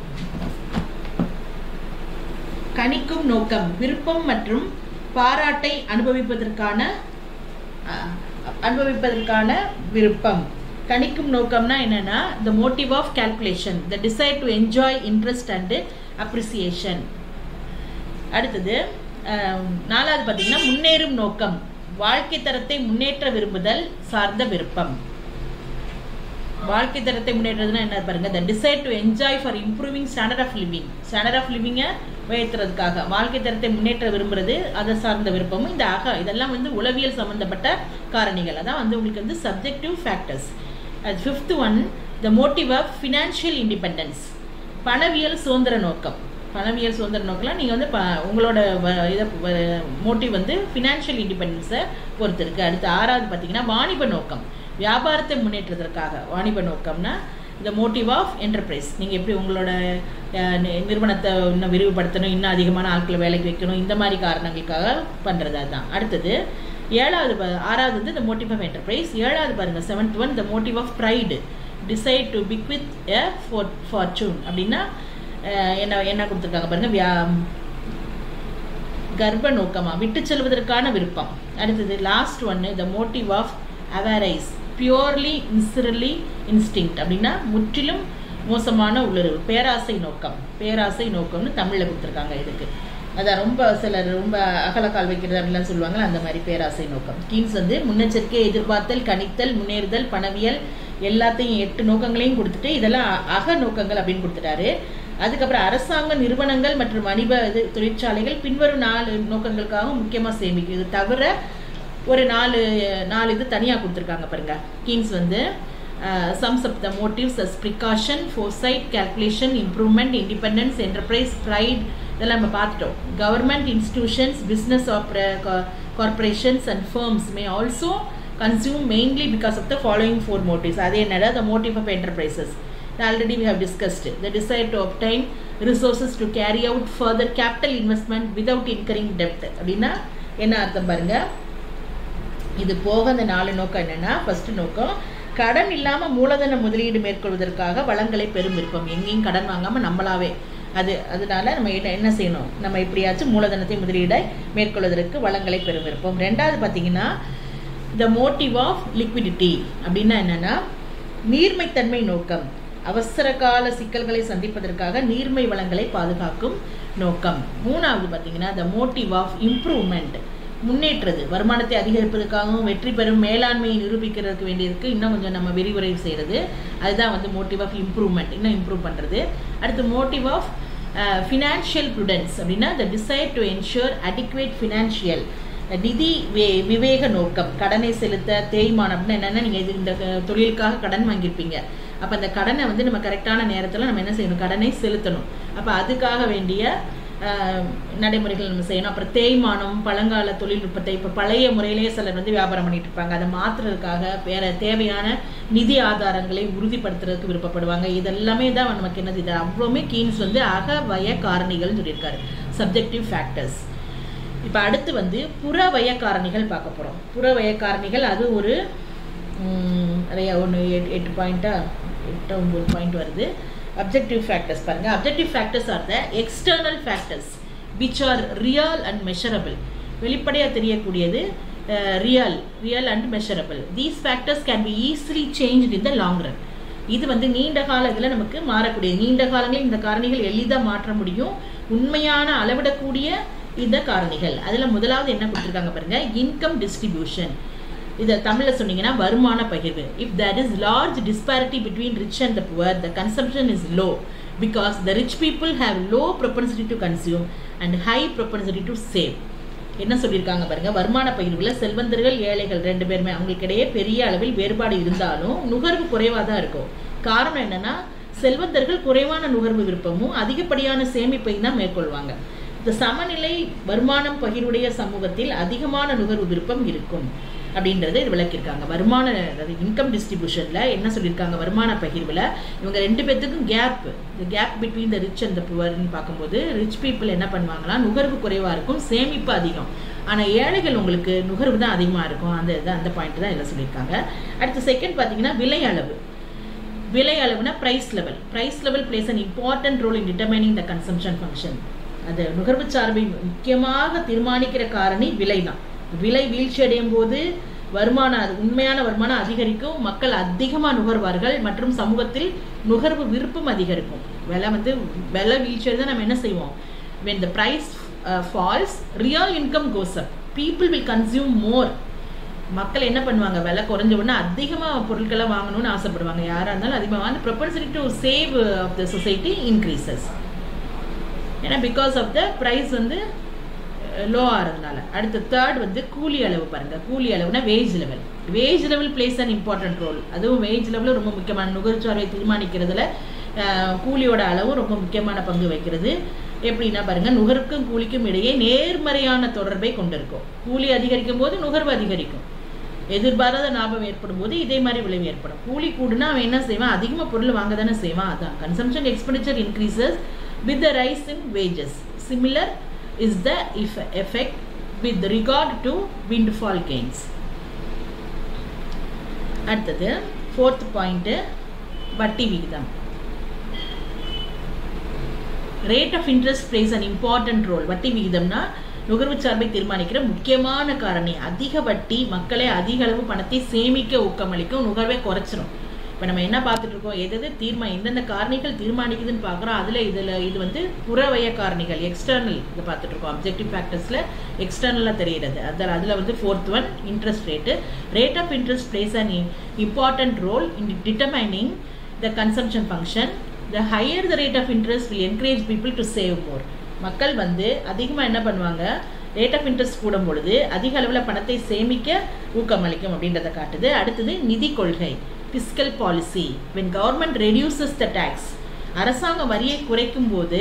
கணிக்கும் நோக்கம் விருப்பம் மற்றும் பாராட்டை அனுபவிப்பதற்கான அனுபவிப்பதற்கான விருப்பம் கணிக்கும் நோக்கம்னா என்னன்னா the motive of calculation the desire to enjoy interest and appreciation அடுத்தது நாலாவது பார்த்தீங்கன்னா முன்னேறும் நோக்கம் வாழ்க்கை தரத்தை முன்னேற்ற விரும்புதல் சார்ந்த விருப்பம் வாழ்க்கை தரத்தை முன்னேற்றதுன்னா என்ன பாருங்க the desire to enjoy for improving standard of living standard of லிவிங்கை உயர்த்துறதுக்காக வாழ்க்கை தரத்தை முன்னேற்ற விரும்புறது அதை சார்ந்த விருப்பமும் இந்த அக இதெல்லாம் வந்து உளவியல் சம்பந்தப்பட்ட காரணிகள் அதான் வந்து உங்களுக்கு வந்து சப்ஜெக்டிவ் ஃபேக்டர்ஸ் அது fifth one the motive of financial independence பணவியல் சுதந்திர நோக்கம் பணவியல் சுதந்திர நோக்கம்லாம் நீங்கள் வந்து ப உங்களோட இதை மோட்டிவ் வந்து ஃபினான்ஷியல் இண்டிபெண்டன்ஸை பொறுத்து இருக்குது அடுத்து ஆறாவது பார்த்தீங்கன்னா வாணிப நோக்கம் வியாபாரத்தை முன்னேற்றத்திற்காக வாணிப நோக்கம்னா இந்த மோட்டிவ் ஆஃப் என்டர்பிரைஸ் நீங்கள் எப்படி உங்களோட நிறுவனத்தை இன்னும் விரிவுபடுத்தணும் இன்னும் அதிகமான ஆட்களை வேலைக்கு வைக்கணும் இந்த மாதிரி காரணங்களுக்காக பண்ணுறது அதுதான் அடுத்தது ஏழாவது ஆறாவது வந்து இந்த மோட்டிவ் ஆஃப் என்டர்பிரைஸ் ஏழாவது பாருங்கள் seventh one the motive of pride desire to big with a fortune அப்படின்னா என்ன என்ன கொடுத்துருக்காங்க பாருங்க வியா கர்ப்ப நோக்கமாக விட்டு செல்வதற்கான விருப்பம் அடுத்தது லாஸ்ட் ஒன்று the motive of avarice purely insincerely instinct அப்படின்னா முற்றிலும் மோசமான உள்ளுறவு பேராசை நோக்கம் பேராசை நோக்கம்னு தமிழில் கொடுத்துருக்காங்க இதுக்கு அதான் ரொம்ப சிலர் ரொம்ப அகலக்கால் வைக்கிறது அப்படிலாம் சொல்லுவாங்கல்ல அந்த மாதிரி பேராசை நோக்கம் கீன்ஸ் வந்து முன்னெச்சரிக்கை எதிர்பார்த்தல் கணித்தல் முன்னேறுதல் பணவியல் எல்லாத்தையும் எட்டு நோக்கங்களையும் கொடுத்துட்டு இதெல்லாம் அக நோக்கங்கள் அப்படின்னு கொடுத்துட்டாரு அதுக்கப்புறம் அரசாங்க நிறுவனங்கள் மற்றும் வணிக இது தொழிற்சாலைகள் பின்வரும் நாலு நோக்கங்களுக்காக முக்கியமாக சேமிக்கும் இது தவிர ஒரு நாலு நாலு இது தனியாக கொடுத்துருக்காங்க பாருங்க கீன்ஸ் வந்து sums of the motives as precaution foresight calculation improvement independence enterprise pride இதெல்லாம் நம்ம பார்த்துட்டோம் government institutions business corporations and firms may also consume mainly because of the following four motives அது என்னடா the motive of enterprises already we have discussed the desire to obtain resources to carry out further capital investment without incurring debt அப்படின்னா என்ன அர்த்தம் பாருங்க இது போக அந்த நாலு நோக்கம் என்னன்னா ஃபர்ஸ்ட் நோக்கம் கடன் இல்லாம மூலதன முதலீடு மேற்கொள்வதற்காக வளங்களை பெரும் விருப்பம் எங்கேயும் கடன் வாங்காம நம்மளாவே அது அதனால நம்ம என்ன என்ன செய்யணும் நம்ம எப்படியாச்சும் மூலதனத்தை முதலீடை மேற்கொள்வதற்கு வளங்களை பெரும் விருப்பம் ரெண்டாவது பார்த்தீங்கன்னா த மோட்டிவ் ஆஃப் லிக்விடிட்டி அப்படின்னா என்னன்னா நீர்மைத்தன்மை நோக்கம் அவசர கால சிக்கல்களை சந்திப்பதற்காக நீர்மை வளங்களை பாதுகாக்கும் நோக்கம் மூணாவது பார்த்தீங்கன்னா த மோட்டிவ் ஆஃப் இம்ப்ரூவ்மெண்ட் முன்னேற்றது வருமானத்தை அதிகரிப்பதற்காகவும் வெற்றி பெறும் மேலாண்மையை நிரூபிக்கிறதுக்கு வேண்டியதுக்கு இன்னும் கொஞ்சம் நம்ம விரிவுரை செய்கிறது அதுதான் வந்து மோட்டிவ் ஆஃப் இம்ப்ரூவ்மெண்ட் இன்னும் இம்ப்ரூவ் பண்ணுறது அடுத்து மோட்டிவ் ஆஃப் ஃபினான்ஷியல் ப்ருடன்ஸ் அப்படின்னா the desire to ensure adequate financial நிதி வே விவேக நோக்கம் கடனை செலுத்த தேய்மானம் அப்படின்னா என்னென்னா நீங்கள் இது இந்த தொழிலுக்காக கடன் வாங்கியிருப்பீங்க அப்போ அந்த கடனை வந்து நம்ம கரெக்டான நேரத்தில் நம்ம என்ன செய்யணும் கடனை செலுத்தணும் அப்போ அதுக்காக வேண்டிய நடைமுறைகள் நம்ம செய்யணும் அப்புறம் தேய்மானம் பழங்கால தொழில்நுட்பத்தை இப்போ பழைய முறையிலேயே சிலர் வந்து வியாபாரம் பண்ணிட்டு இருப்பாங்க அதை மாற்றுறதுக்காக வேற தேவையான நிதி ஆதாரங்களை உறுதிப்படுத்துறதுக்கு விருப்பப்படுவாங்க இதெல்லாமே தான் நமக்கு என்னது இது அவ்வளோமே கீன்ஸ் வந்து அகவய காரணிகள்னு சொல்லியிருக்காரு சப்ஜெக்டிவ் ஃபேக்டர்ஸ் இப்போ அடுத்து வந்து புறவய காரணிகள் பார்க்க போகிறோம் புறவய காரணிகள் அது ஒரு நிறைய ஒன்று எட்டு எட்டு பாயிண்ட்டா எட்டு ஒம்பது பாயிண்ட் வருது அப்ஜெக்டிவ் ஃபேக்டர்ஸ் பாருங்க objective factors are the external factors which are real and measurable வெளிப்படையாக தெரியக்கூடியது real real and measurable these factors can be easily change in the long run இது வந்து நீண்ட கால இதில் நமக்கு மாறக்கூடியது நீண்ட காலங்களில் இந்த காரணிகள் எளிதாக மாற்ற முடியும் உண்மையான அளவிடக்கூடிய இந்த காரணிகள் அதில் முதலாவது என்ன கொடுத்துருக்காங்க பாருங்க இன்கம் டிஸ்ட்ரிபியூஷன் இதை தமிழில் சொன்னீங்கன்னா வருமான பகிர்வு if there is large disparity between rich and the poor the consumption is low because the rich people have low propensity to consume and high propensity to save என்ன சொல்லியிருக்காங்க பாருங்க வருமான பகிர்வில் செல்வந்தர்கள் ஏழைகள் ரெண்டு பேருமே அவங்களுக்கு இடையே பெரிய அளவில் வேறுபாடு இருந்தாலும் நுகர்வு குறைவாக தான் இருக்கும் காரணம் என்னன்னா செல்வந்தர்கள் குறைவான நுகர்வு விருப்பமும் அதிகப்படியான சேமிப்பையும் தான் மேற்கொள்வாங்க இந்த சமநிலை வருமானம் பகிர்வுடைய சமூகத்தில் அதிகமான நுகர்வு விருப்பம் இருக்கும் அப்படின்றத இது விளக்கியிருக்காங்க வருமான அதாவது இன்கம் டிஸ்ட்ரிபியூஷனில் என்ன சொல்லியிருக்காங்க வருமான பகிர்வில் இவங்க ரெண்டு பேர்த்துக்கும் கேப் இந்த gap between the rich and the புவர்னு பார்க்கும்போது ரிச் பீப்புள் என்ன பண்ணுவாங்கன்னா நுகர்வு குறைவாக இருக்கும் சேமிப்பு அதிகம் ஆனால் ஏழைகள் உங்களுக்கு நுகர்வு தான் அதிகமாக இருக்கும் அந்த இது அந்த பாயிண்ட் தான் இதில் சொல்லியிருக்காங்க அடுத்து செகண்ட் பார்த்தீங்கன்னா விலை அளவு விலை அளவுனா price level price level plays an important role in determining the consumption function அது நுகர்வு சார்பை முக்கியமாக தீர்மானிக்கிற காரணி விலை தான் விலை வீழ்ச்சி அடையும் போது வருமானம் உண்மையான வருமானம் அதிகரிக்கும் மக்கள் அதிகமாக நுகர்வார்கள் மற்றும் சமூகத்தில் நுகர்வு விருப்பம் அதிகரிக்கும் விலை வந்து விலை வீழ்ச்சி அடைந்தால் நம்ம என்ன செய்வோம் when the price uh, falls real income goes up people will consume more மக்கள் என்ன பண்ணுவாங்க விலை குறைஞ்ச உடனே அதிகமாக பொருட்களை வாங்கணும்னு ஆசைப்படுவாங்க யாராக இருந்தாலும் அதிகமாக வந்து propensity to save of the society increases ஏன்னா பிகாஸ் ஆஃப் த ப்ரைஸ் வந்து லோ ஆகிறதுனால அடுத்து தேர்ட் வந்து கூலி அளவு பாருங்க கூலி அளவுனா wage level wage level plays an important role அதுவும் வேஜ் லெவலில் ரொம்ப முக்கியமான நுகர்ச்சார்வை தீர்மானிக்கிறதுல கூலியோட அளவும் ரொம்ப முக்கியமான பங்கு வைக்கிறது எப்படின்னா பாருங்க நுகர்க்கும் கூலிக்கும் இடையே நேர்மறையான தொடர்பை கொண்டிருக்கும் கூலி அதிகரிக்கும் போது நுகர்வு அதிகரிக்கும் எதிர்பாராத லாபம் ஏற்படும் போது இதே மாதிரி விளைவு ஏற்படும் கூலி கூடுனா அவன் என்ன செய்வான் அதிகமாக பொருள் வாங்க தானே செய்வான் அதான் consumption expenditure increases with the rise in wages similar is the if effect with regard to windfall gains அடுத்தது ஃபோர்த் பாயிண்ட்டு வட்டி விகிதம் rate of interest plays an important role வட்டி விகிதம்னா நுகர்வு சார்பை தீர்மானிக்கிற முக்கியமான காரணி அதிக வட்டி மக்களை அதிக அளவு பணத்தை சேமிக்க ஊக்கமளிக்கும் நுகர்வை குறைச்சிரும் இப்போ நம்ம என்ன பார்த்துட்டு இருக்கோம் எது எது தீர்மா எந்தெந்த காரணிகள் தீர்மானிக்குதுன்னு பார்க்குறோம் அதில் இதில் இது வந்து புறவய காரணிகள் எக்ஸ்டர்னல் இதை பார்த்துட்டு இருக்கோம் அப்ஜெக்டிவ் ஃபேக்டர்ஸில் எக்ஸ்டர்னலாக தெரிகிறது அதில் அதில் வந்து fourth one interest rate rate of interest plays an important role in determining the consumption function the higher the rate of interest will encourage people to save more மக்கள் வந்து அதிகமாக என்ன பண்ணுவாங்க ரேட் ஆஃப் இன்ட்ரெஸ்ட் கூடும் பொழுது அதிக அளவில் பணத்தை சேமிக்க ஊக்கமளிக்கும் அப்படின்றத காட்டுது அடுத்தது நிதி கொள்கை fiscal policy when government reduces the tax அரசாங்கம் வரியை குறைக்கும் போது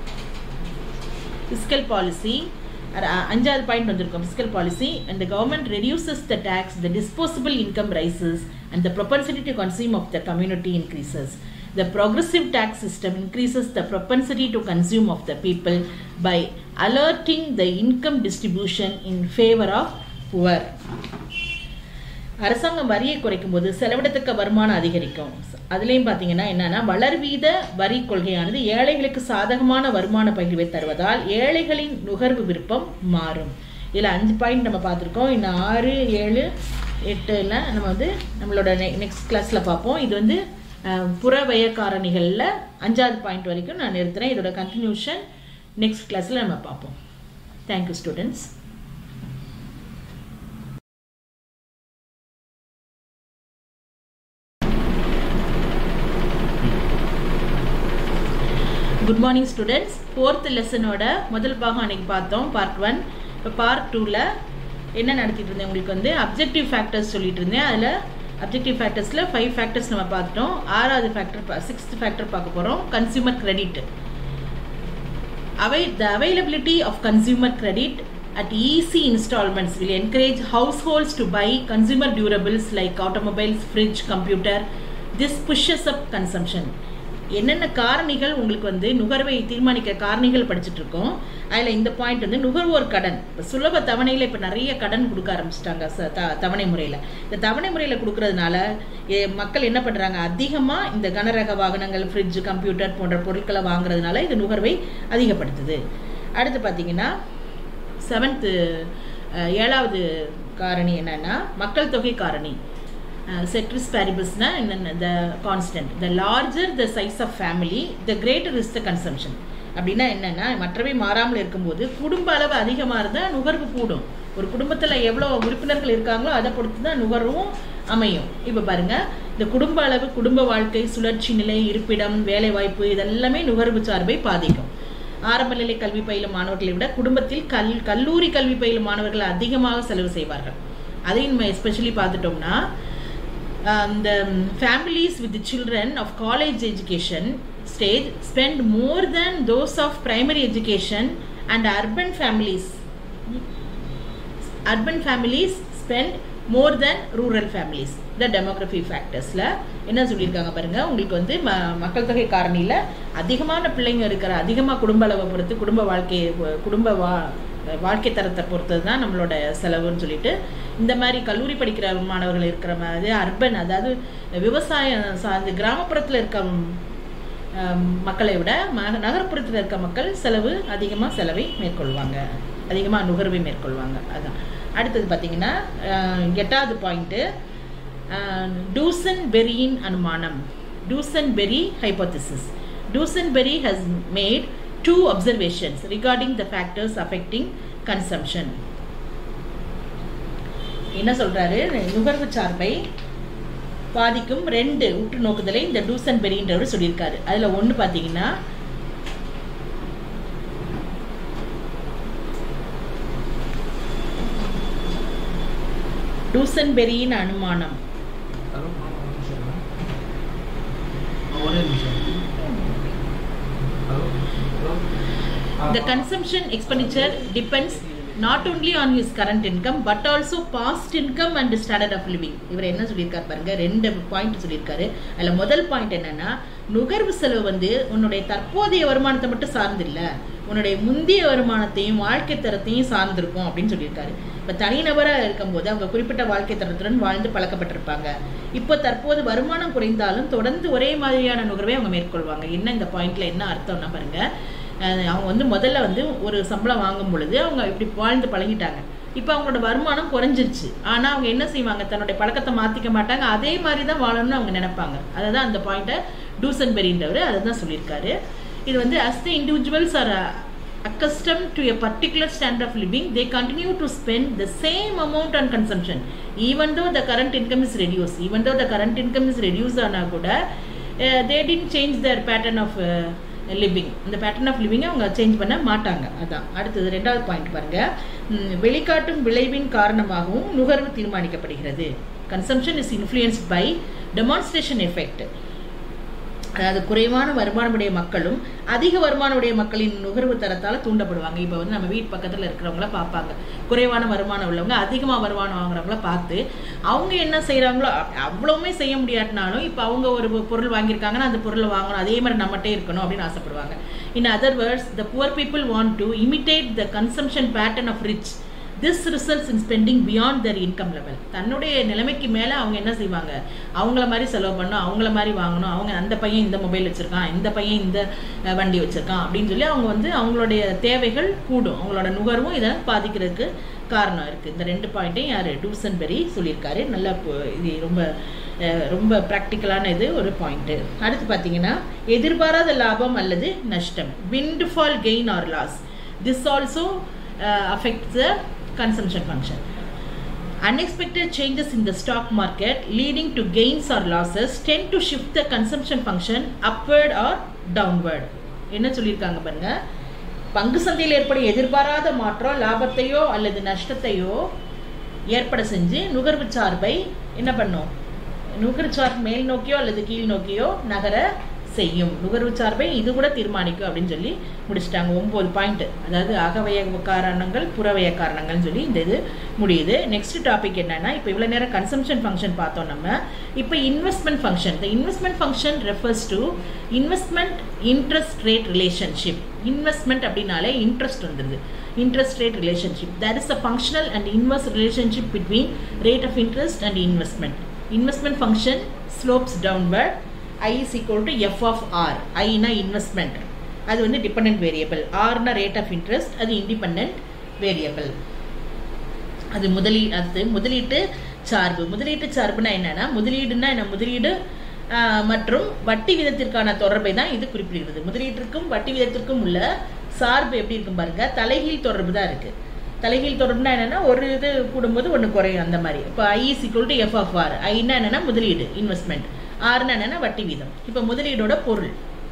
fiscal பாலிசி அஞ்சாவது பாயிண்ட் வந்திருக்கும் fiscal policy and the government reduces the tax the disposable income rises and the propensity to consume of the community increases the progressive tax system increases the propensity to consume of the people by alerting the income distribution in favor of poor அரசாங்கம் வரியை குறைக்கும் போது செலவிடத்தக்க வருமானம் அதிகரிக்கும் அதுலேயும் பார்த்தீங்கன்னா என்னன்னா வளர்வீத வரி கொள்கையானது ஏழைகளுக்கு சாதகமான வருமான பகிர்வை தருவதால் ஏழைகளின் நுகர்வு விருப்பம் மாறும் இதில் அஞ்சு பாயிண்ட் நம்ம பார்த்துருக்கோம் இன்னும் ஆறு ஏழு எட்டுல நம்ம வந்து நம்மளோட நெ நெக்ஸ்ட் கிளாஸில் பார்ப்போம் இது வந்து அஹ், புறவய காரணிகளில் அஞ்சாவது பாயிண்ட் வரைக்கும் நான் நிறுத்துறேன் இதோட கண்டினியூஷன் நெக்ஸ்ட் கிளாஸில் நம்ம பார்ப்போம் thank you students good morning students fourth லெசனோட முதல் பாகம் அன்னைக்கு பார்த்தோம் பார்ட் ஒன் இப்போ பார்ட் டூவில் என்ன நடத்திட்டு இருந்தேன் உங்களுக்கு வந்து அப்ஜெக்டிவ் ஃபேக்டர்ஸ் சொல்லிட்டு இருந்தேன் அதில் அப்ஜெக்டிவ் ஃபேக்டர்ஸில் ஃபைவ் ஃபேக்டர்ஸ் நம்ம பார்த்துட்டோம் ஆறாவது ஃபேக்டர் சிக்ஸ்த் ஃபேக்டர் பார்க்க போகிறோம் கன்சியூமர் கிரெடிட் அவை the availability of consumer credit at easy installments will encourage households to buy consumer durables like automobiles, fridge, computer. This pushes up consumption. என்னென்ன காரணிகள் உங்களுக்கு வந்து நுகர்வை தீர்மானிக்க காரணிகள் படிச்சுட்டு இருக்கோம் அதில் இந்த பாயிண்ட் வந்து நுகர்வோர் கடன் இப்போ சுலப தவணையில் இப்போ நிறைய கடன் கொடுக்க ஆரம்பிச்சிட்டாங்க ச- த- தவணை முறையில் இந்த தவணை முறையில் கொடுக்கறதுனால எ, மக்கள் என்ன பண்ணுறாங்க அதிகமாக இந்த கனரக வாகனங்கள் ஃப்ரிட்ஜ் கம்ப்யூட்டர் போன்ற பொருட்களை வாங்குறதுனால இது நுகர்வை அதிகப்படுத்துது அடுத்து பார்த்தீங்கன்னா செவன்த்து ஏழாவது காரணி என்னன்னா மக்கள் தொகை காரணி செட்ரிஸ் பேரிபஸ்னா என்னென்ன the constant the larger the size of family the greater is the consumption அப்படின்னா என்னன்னா மற்றவை மாறாமல் இருக்கும்போது குடும்ப அளவு அதிகமாக இருந்தால் நுகர்வு கூடும் ஒரு குடும்பத்தில் எவ்வளோ உறுப்பினர்கள் இருக்காங்களோ அதை பொறுத்து தான் நுகர்வும் அமையும் இப்போ பாருங்க இந்த குடும்ப அளவு குடும்ப வாழ்க்கை சுழற்சி நிலை இருப்பிடம் வேலைவாய்ப்பு இதெல்லாமே நுகர்வு சார்பை பாதிக்கும் ஆரம்ப நிலை கல்வி பயிலும் மாணவர்களை விட குடும்பத்தில் கல் கல்லூரி கல்வி பயிலும் மாணவர்கள் அதிகமாக செலவு செய்வார்கள் அதையும் நம்ம எஸ்பெஷலி பார்த்துட்டோம்னா um, the families with the children of college education stage spend more than those of primary education and urban families urban families spend more than rural families the demography factorsல என்ன சொல்லியிருக்காங்க பாருங்க உங்களுக்கு வந்து ம மக்கள் தொகை காரணியில் அதிகமான பிள்ளைங்க இருக்கிற அதிகமாக குடும்ப அளவை பொறுத்து குடும்ப வாழ்க்கையை குடும்ப வா வாழ்க்கை தரத்தை பொறுத்தது தான் நம்மளோட செலவுன்னு சொல்லிட்டு இந்த மாதிரி கல்லூரி படிக்கிற மாணவர்கள் இருக்கிற மாதிரி அர்பன் அதாவது விவசாயம் சார்ந்து கிராமப்புறத்தில் இருக்க ஆம், மக்களை விட ம- நகர்ப்புறத்தில் இருக்க மக்கள் செலவு அதிகமாக செலவை மேற்கொள்வாங்க அதிகமாக நுகர்வை மேற்கொள்வாங்க அதான் அடுத்தது பார்த்தீங்கன்னா அஹ், எட்டாவது பாயிண்ட்டு டூசன் பெரியின் அனுமானம் Duesenberry hypothesis Duesenberry has made two observations regarding the factors affecting consumption என்ன சொல்றாரு நுகர்வு சார்பை பாதிக்கும் ரெண்டு உற்று நோக்குதலை இந்த டூசன் பெரின்றவர் சொல்லியிருக்காரு அதுல ஒண்ணு பாத்தீங்கன்னா டூசன் பெரியின் அனுமானம் ஹலோ ஒரே நிமிஷம் hello hello The consumption expenditure depends not only on his current income but also past income and standard of living இவர் என்ன சொல்லியிருக்காரு பாருங்க ரெண்டு பாயிண்ட் சொல்லியிருக்காரு அதுல முதல் பாயிண்ட் என்னன்னா நுகர்வு செலவு வந்து உன்னுடைய தற்போதைய வருமானத்தை மட்டும் சார்ந்தில்ல உன்னுடைய முந்தைய வருமானத்தையும் வாழ்க்கை தரத்தையும் சார்ந்திருக்கும் அப்படின்னு சொல்லியிருக்காரு இப்போ தனிநபராக இருக்கும்போது அவங்க குறிப்பிட்ட வாழ்க்கை தரத்துடன் வாழ்ந்து பழக்கப்பட்டிருப்பாங்க இப்போ தற்போது வருமானம் குறைந்தாலும் தொடர்ந்து ஒரே மாதிரியான நுகர்வை அவங்க மேற்கொள்வாங்க என்ன இந்த பாயிண்ட்ல என்ன அர்த்தம்னா பாருங்க அஹ் அவங்க வந்து முதல்ல வந்து ஒரு சம்பளம் வாங்கும் பொழுது அவங்க இப்படி வாழ்ந்து பழகிட்டாங்க இப்போ அவங்களோட வருமானம் குறைஞ்சிருச்சு ஆனால் அவங்க என்ன செய்வாங்க தன்னுடைய பழக்கத்தை மாற்றிக்க மாட்டாங்க அதே மாதிரி தான் வாழணும்னு அவங்க நினைப்பாங்க அதை தான் அந்த பாயிண்ட்டை டூசன் பெரின்றவர் அதை தான் சொல்லியிருக்காரு இது வந்து as the individuals are accustomed to a particular standard of living, they continue to spend the same amount on consumption, even though the current income is reduced. Even though the current income is reduced, ஆனா கூட uh, they didn't change their pattern of uh, living இந்த pattern of லிவிங்கை அவங்க change பண்ண மாட்டாங்க அதான் அடுத்தது ரெண்டாவது பாயிண்ட் பாருங்க ம், வெளிக்காட்டும் விளைவின் காரணமாகவும் நுகர்வு தீர்மானிக்கப்படுகிறது consumption is influenced by demonstration effect அதாவது குறைவான வருமானமுடைய மக்களும் அதிக வருமானமுடைய மக்களின் நுகர்வு தரத்தால் தூண்டப்படுவாங்க இப்போ வந்து நம்ம வீட்டு பக்கத்தில் இருக்கிறவங்கள பார்ப்பாங்க குறைவான வருமானம் உள்ளவங்க அதிகமாக வருமானம் வாங்குறவங்கள பார்த்து அவங்க என்ன செய்கிறாங்களோ அவ்வளவுமே செய்ய முடியாட்டினாலும் இப்போ அவங்க ஒரு பொருள் வாங்கியிருக்காங்கன்னா அந்த பொருளை வாங்கணும் அதே மாதிரி நம்மகிட்டே இருக்கணும் அப்படின்னு ஆசைப்படுவாங்க in other words the poor people want to imitate the consumption pattern of rich this results in spending beyond their income level தன்னுடைய நிலைமைக்கு மேலே அவங்க என்ன செய்வாங்க அவங்கள மாதிரி செலவு பண்ணணும் அவங்கள மாதிரி வாங்கணும் அவங்க அந்த பையன் இந்த மொபைல் வச்சுருக்கான் இந்த பையன் இந்த அஹ், வண்டி வச்சுருக்கான் அப்படின்னு சொல்லி அவங்க வந்து அவங்களுடைய தேவைகள் கூடும் அவங்களோட நுகர்வும் இதை பாதிக்கிறதுக்கு காரணம் இருக்குது இந்த ரெண்டு பாயிண்ட்டையும் யார் டூசன்பெரி சொல்லியிருக்காரு நல்லா பு- இது ரொம்ப அஹ், ரொம்ப ப்ராக்டிக்கலான இது ஒரு பாயிண்ட்டு அடுத்து பார்த்தீங்கன்னா எதிர்பாராத லாபம் அல்லது நஷ்டம் windfall gain or loss this also affects the consumption function unexpected changes in the stock market leading to gains or losses tend to shift the consumption function upward or downward என்ன சொல்லியிருக்காங்க பாருங்க பங்கு சந்தையில் ஏற்படும் எதிர்பாராத மாற்றம் லாபத்தையோ அல்லது நஷ்டத்தையோ ஏற்பட செஞ்சு நுகர்வு சார்பை என்ன பண்ணும் நுகர்வு சார்பு மேல் நோக்கியோ அல்லது கீழ் நோக்கியோ நகர செய்யும் நுகர்வு சார்பை இது கூட தீர்மானிக்கும் அப்படின்னு சொல்லி முடிச்சிட்டாங்க ஒம்பது பாயிண்ட் அதாவது அகவய காரணங்கள் புறவய காரணங்கள்னு சொல்லி இந்த இது முடியுது நெக்ஸ்ட் டாபிக் என்னன்னா இப்போ இவ்வளோ நேரம் கன்சம்ஷன் ஃபங்க்ஷன் பார்த்தோம் நம்ம இப்போ investment function the investment function refers to investment interest rate relationship investment அப்படின்னாலே இன்ட்ரெஸ்ட் வந்துடுது interest rate relationship that is a functional and inverse relationship between rate of interest and investment investment function slopes downward I is equal to F of R ஐனா investment அது வந்து depend variable ஆர்னா rate of interest அது independent variable அது முதலீ அது முதலீட்டு சார்பு முதலீட்டு சார்புனா என்னன்னா முதலீடுனா என்ன முதலீடு ஆஹ், மற்றும் வட்டி விதத்திற்கான தொடர்பை தான் இது குறிப்பிடுகிறது முதலீட்டிற்கும் வட்டி விதத்திற்கும் உள்ள சார்பு எப்படி இருக்கும் பாருங்க தலைகீழ் தொடர்பு தான் இருக்கு தலைகீழ் தொடர்புனா என்னன்னா ஒரு இது கூடும்போது ஒன்று குறையும் அந்த மாதிரி இப்போ I is equal to F of R ஐனா என்னன்னா முதலீடு இன்வெஸ்ட்மெண்ட் ஆர்னா என்னன்னா வட்டி வீதம் இப்போ முதலீடோட பொருள்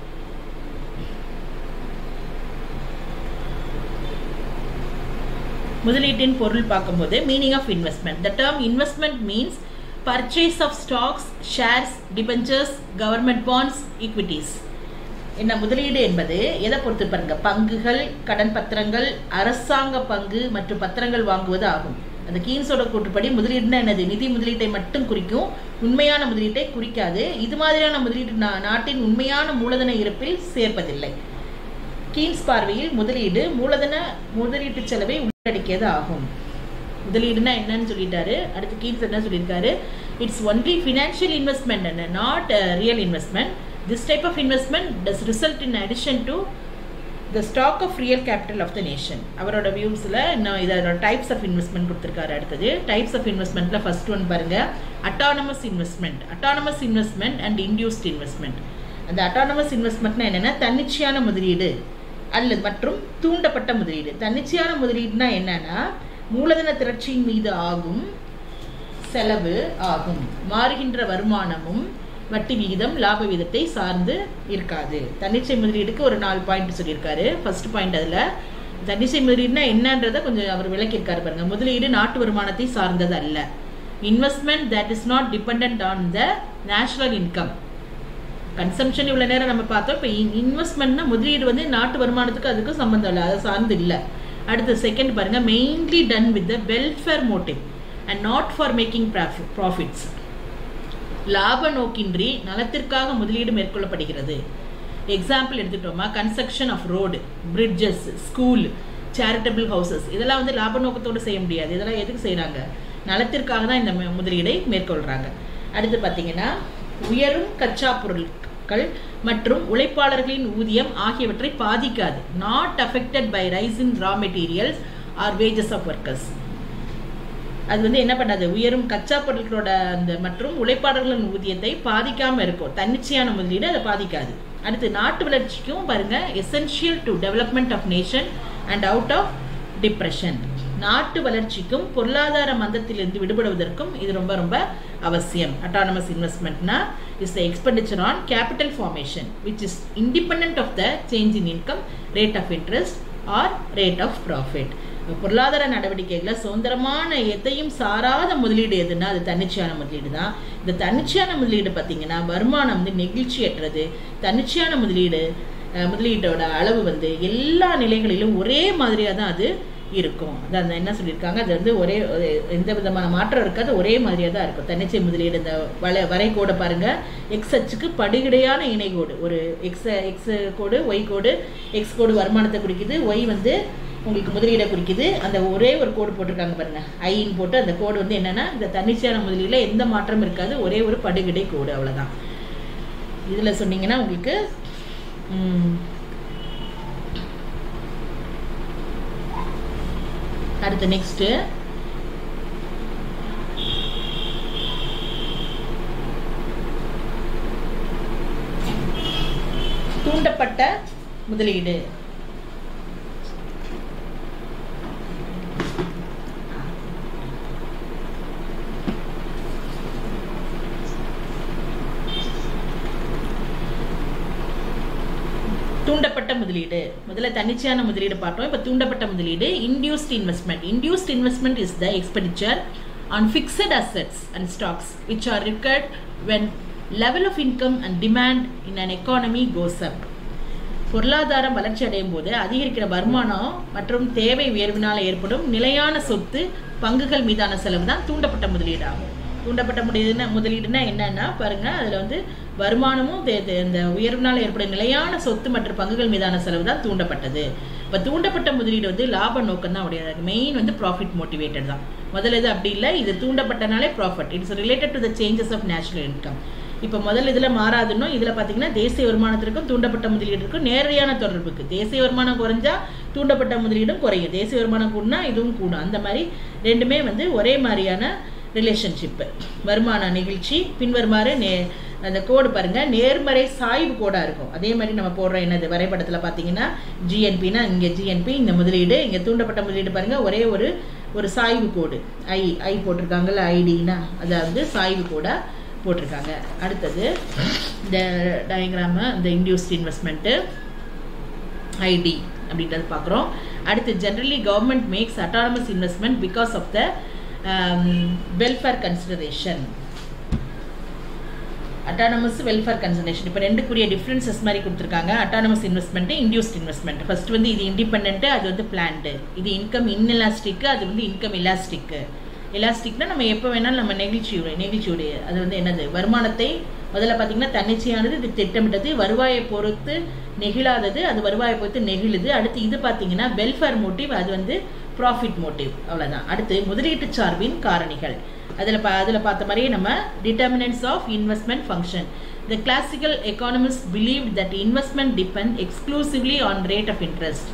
முதலீட்டின் பொருள் பார்க்கும்போது meaning of investment the term investment means purchase of stocks shares debentures government bonds equities என்ன முதலீடு என்பது எதை பொறுத்து பாருங்க பங்குகள் கடன் பத்திரங்கள் அரசாங்க பங்கு மற்றும் பத்திரங்கள் வாங்குவது ஆகும் அந்த கீன்ஸோட கூற்றுப்படி முதலீடுனா என்னது நிதி முதலீட்டை மட்டும் குறிக்கும் உண்மையான முதலீட்டை குறிக்காது இது மாதிரியான முதலீடு நா- நாட்டின் உண்மையான மூலதன இருப்பில் சேர்ப்பதில்லை கீன்ஸ் பார்வையில் முதலீடு மூலதன முதலீட்டு செலவை உள்ளடக்கியது ஆகும் முதலீடுனா என்னன்னு சொல்லிட்டாரு அடுத்து கீன்ஸ் என்ன சொல்லியிருக்காரு it's only financial investment and not real investment this type of investment does result in addition to the stock of real capital of the nation அவரோட வியூஸில் இன்னும் இதோட டைப்ஸ் ஆஃப் இன்வெஸ்ட்மெண்ட் கொடுத்துருக்காரு அடுத்தது டைப்ஸ் ஆஃப் இன்வெஸ்ட்மெண்ட்டில் first one பாருங்க autonomous investment autonomous investment and induced investment அந்த autonomous இன்வெஸ்ட்மெண்ட்னா என்னென்னா தன்னிச்சையான முதலீடு அல்லது மற்றும் தூண்டப்பட்ட முதலீடு தன்னிச்சையான முதலீடுனா என்னன்னா மூலதன திரட்சியின் மீது ஆகும் செலவு ஆகும் மாறுகின்ற வருமானமும் வட்டி விகிதம் லாப விகிதத்தை சார்ந்து இருக்காது தன்னிச்சை முதலீடுக்கு ஒரு நாலு பாயிண்ட் சொல்லியிருக்காரு ஃபர்ஸ்ட் பாயிண்ட் அதில் தன்னிச்சை முதலீடுனா என்னன்றதை கொஞ்சம் அவர் விளக்கியிருக்காரு பாருங்க முதலீடு நாட்டு வருமானத்தை சார்ந்தது அல்ல investment that is not depend on the national income consumption இவ்வளோ நேரம் நம்ம பார்த்தோம் இப்போ இன்வெஸ்ட்மெண்ட்னா முதலீடு வந்து நாட்டு வருமானத்துக்கு அதுக்கும் சம்மந்தம் இல்லை அதை சார்ந்து இல்லை அடுத்து செகண்ட் பாருங்க mainly done with the welfare motive and not for making profits லாப நோக்கின்றி நலத்திற்காக முதலீடு மேற்கொள்ளப்படுகிறது எக்ஸாம்பிள் எடுத்துட்டோமா construction of road bridges school charitable houses இதெல்லாம் வந்து லாப நோக்கத்தோடு செய்ய முடியாது இதெல்லாம் எதுக்கு செய்கிறாங்க நலத்திற்காக தான் இந்த மு- முதலீடை மேற்கொள்கிறாங்க அடுத்து பார்த்தீங்கன்னா உயரும் கச்சா பொருட்கள் மற்றும் உழைப்பாளர்களின் ஊதியம் ஆகியவற்றை பாதிக்காது not affected by rise in raw materials or wages of workers அது வந்து என்ன பண்ணாது உயரும் கச்சா பொருட்களோட அந்த மற்றும் உழைப்பாளர்களின் ஊதியத்தை பாதிக்காம இருக்கும் தன்னிச்சையான முதலீடு அதை பாதிக்காது அடுத்து நாட்டு வளர்ச்சிக்கும் பாருங்க essential to development of nation and out of depression நாட்டு வளர்ச்சிக்கும் பொருளாதார மந்தத்திலிருந்து விடுபடுவதற்கும் இது ரொம்ப ரொம்ப அவசியம் அட்டானமஸ் இன்வெஸ்ட்மெண்ட்னா is the expenditure on capital formation which is independent of the change in income rate of interest or rate of profit பொருளாதார நடவடிக்கைகளை சுதந்திரமான எதையும் சாராத முதலீடு எதுன்னா அது தன்னிச்சையான முதலீடு தான் இந்த தன்னிச்சையான முதலீடு பார்த்தீங்கன்னா வருமானம் வந்து நெகிழ்ச்சியற்றது தன்னிச்சையான முதலீடு அஹ், முதலீட்டோட அளவு வந்து எல்லா நிலைகளிலும் ஒரே மாதிரியாக தான் அது இருக்கும் அதான் அந்த என்ன சொல்லியிருக்காங்க அது வந்து ஒரே ஒரு எந்த விதமான மாற்றம் இருக்காது ஒரே மாதிரியாக தான் இருக்கும் தன்னிச்சை முதலீடு இந்த வள வரைகோடை பாருங்க எக்ஸ் அச்சுக்கு படிகடையான இணைகோடு ஒரு எக்ஸ் எக்ஸ் கோடு ஒய் கோடு எக்ஸ் கோடு வருமானத்தை குறிக்குது ஒய் வந்து உங்களுக்கு முதலீடை குறிக்குது அந்த ஒரே ஒரு கோடு போட்டிருக்காங்க பாருங்க ஐன்னு போட்டு அந்த கோடு வந்து என்னன்னா இந்த தன்னிச்சையான முதலீடுல எந்த மாற்றமும் இருக்காது ஒரே ஒரு படுகிடை கோடு அவ்வளவுதான் இதுல சொன்னீங்கன்னா உங்களுக்கு ம், அடுத்து நெக்ஸ்ட் தூண்டப்பட்ட முதலீடு தூண்டப்பட்ட முதலீடு முதல்ல தன்னிச்சையான முதலீடு பார்த்தோம் இப்போ தூண்டப்பட்ட முதலீடு induced investment induced investment is the expenditure on fixed assets and stocks which are required when level of income and demand in an economy goes up பொருளாதாரம் வளர்ச்சி அடையும் போது அதிகரிக்கிற வருமானம் மற்றும் தேவை உயர்வினால் ஏற்படும் நிலையான சொத்து பங்குகள் மீதான செலவு தான் தூண்டப்பட்ட முதலீடு ஆகும் தூண்டப்பட்ட முதலீடுனா முதலீடுனா என்னன்னா பாருங்க அதுல வந்து வருமானமும் தே- தே- இந்த உயர்வினால் ஏற்படும் நிலையான சொத்து மற்றும் பங்குகள் மீதான செலவு தான் தூண்டப்பட்டது இப்போ தூண்டப்பட்ட முதலீடு வந்து லாப நோக்கம் தான் உடையது மெயின் வந்து ப்ராஃபிட் மோட்டிவேட்டட் தான் முதல்ல இது அப்படி இல்லை இது தூண்டப்பட்டனாலே profit it's related to the changes of national income இப்போ முதல்ல இதில் மாறாதுன்னும் இதில் பார்த்தீங்கன்னா தேசிய வருமானத்திற்கும் தூண்டப்பட்ட முதலீடுக்கும் நேரடியான தொடர்புக்கு தேசிய வருமானம் குறைஞ்சா தூண்டப்பட்ட முதலீடும் குறையும் தேசிய வருமானம் கூடனா இதுவும் கூடும் அந்த மாதிரி ரெண்டுமே வந்து ஒரே மாதிரியான ரிலேஷன்ஷிப்பு வருமான நிகழ்ச்சி பின்வருமாறு நே அந்த கோடு பாருங்க நேர்மறை சாய்வு கோடா இருக்கும் அதே மாதிரி நம்ம போடுற என்னது வரைபடத்தில் பார்த்தீங்கன்னா ஜிஎன்பினா இங்கே ஜிஎன்பி இந்த முதலீடு இங்கே தூண்டப்பட்ட முதலீடு பாருங்க ஒரே ஒரு ஒரு சாய்வு கோடு ஐ ஐ போட்டிருக்காங்கல்ல ஐடினா அதை வந்து சாய்வு கோடா போட்டிருக்காங்க அடுத்தது இந்த டயக்ராமு இந்த இன்டியூஸ்ட் இன்வெஸ்ட்மெண்ட்டு ஐடி அப்படின்றது பார்க்குறோம் அடுத்து generally government makes autonomous investment because of the welfare consideration autonomous welfare conservation இப்போ ரெண்டுக்குரிய டிஃப்ரென்சஸ் மாதிரி கொடுத்துருக்காங்க autonomous investment induced investment first வந்து இது இண்டிபெண்ட் அது வந்து பிளான்டு இது இன்கம் இன்எலாஸ்டிக் அது வந்து இன்கம் எலாஸ்டிக் எலாஸ்டிக்னா நம்ம எப்போ வேணாலும் நம்ம நெகிழ்ச்சி நெகிழ்ச்சியுடைய அது வந்து என்னது வருமானத்தை முதல்ல பார்த்தீங்கன்னா தன்னிச்சையானது இது திட்டமிட்டது வருவாயை பொறுத்து நெகிழாதது அது வருவாயை பொறுத்து நெகிழுது அடுத்து இது பார்த்தீங்கன்னா வெல்ஃபேர் மோட்டிவ் அது வந்து ப்ராஃபிட் மோட்டிவ் அவ்வளோதான் அடுத்து முதலீட்டு சார்பின் காரணிகள் அதில் பா அதில் பார்த்த மாதிரியே நம்ம determinants of investment function the classical economist believe that investment depend exclusively on rate of interest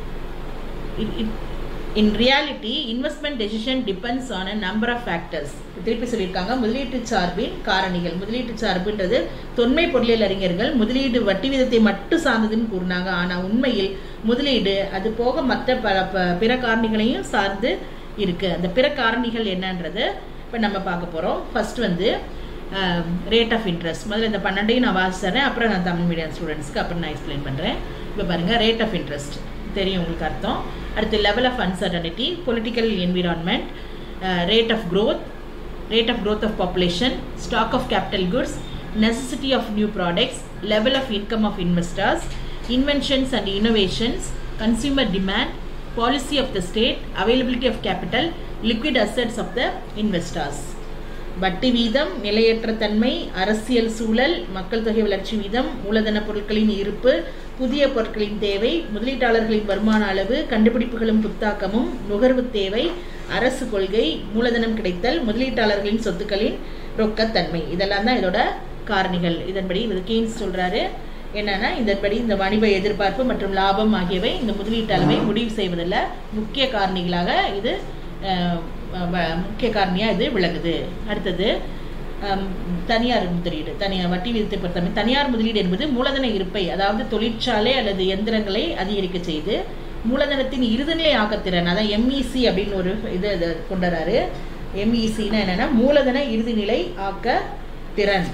in reality investment decision depends on a number of factors திருப்பி சொல்லியிருக்காங்க முதலீட்டு சார்பின் காரணிகள் முதலீட்டு சார்புன்றது தொன்மை பொருளியல் அறிஞர்கள் முதலீடு வட்டி விதத்தை மட்டும் சார்ந்ததுன்னு கூறினாங்க ஆனால் உண்மையில் முதலீடு அது போக மற்ற ப ப- பிற காரணிகளையும் சார்ந்து இருக்கு அந்த பிற காரணிகள் என்னன்றது இப்போ நம்ம பார்க்க போகிறோம் ஃபர்ஸ்ட் வந்து ரேட் ஆஃப் இன்ட்ரெஸ்ட் முதல்ல இந்த பன்னெண்டையும் நான் வாசித்தரேன் அப்புறம் நான் தமிழ் மீடியம் ஸ்டூடெண்ட்ஸ்க்கு அப்புறம் நான் எக்ஸ்பிளைன் பண்ணுறேன் இப்போ பாருங்கள் ரேட் ஆஃப் இன்ட்ரெஸ்ட் தெரியும் உங்களுக்கு அர்த்தம் அடுத்து level of uncertainty political environment rate of growth rate of growth of population, stock of capital goods, necessity of new products, level of income of investors, inventions and innovations, consumer demand, policy of the state, availability of capital, liquid assets of the investors. வட்டி வீதம் நிலையற்ற தன்மை அரசியல் சூழல் மக்கள் தொகை வளர்ச்சி வீதம் மூலதன பொருட்களின் இருப்பு புதிய பொருட்களின் தேவை முதலீட்டாளர்களின் வருமான அளவு கண்டுபிடிப்புகளும் புத்தாக்கமும் நுகர்வு தேவை அரசு கொள்கை மூலதனம் கிடைத்தல் முதலீட்டாளர்களின் சொத்துக்களின் ரொக்கத்தன்மை இதெல்லாம் தான் இதோட காரணிகள் இதன்படி இது கெய்ன்ஸ் சொல்றாரு என்னன்னா இதன்படி இந்த வணிக எதிர்பார்ப்பு மற்றும் லாபம் ஆகியவை இந்த முதலீட்டு அளவை முடிவு செய்வதில் முக்கிய காரணிகளாக இது அஹ், வ- முக்கிய காரணியாக இது விளங்குது அடுத்தது அம், தனியார் முதலீடு தனியார் வட்டி விதத்தை பொறுத்தவரை தனியார் முதலீடு என்பது மூலதன இருப்பை அதாவது தொழிற்சாலை அல்லது எந்திரங்களை அதிகரிக்க செய்து மூலதனத்தின் இறுதிநிலை ஆக்கத்திறன் அதான் எம்இசி அப்படின்னு ஒரு இது இது கொண்டு வராரு எம்இசின்னா என்னன்னா மூலதன இறுதிநிலை ஆக்க திறன்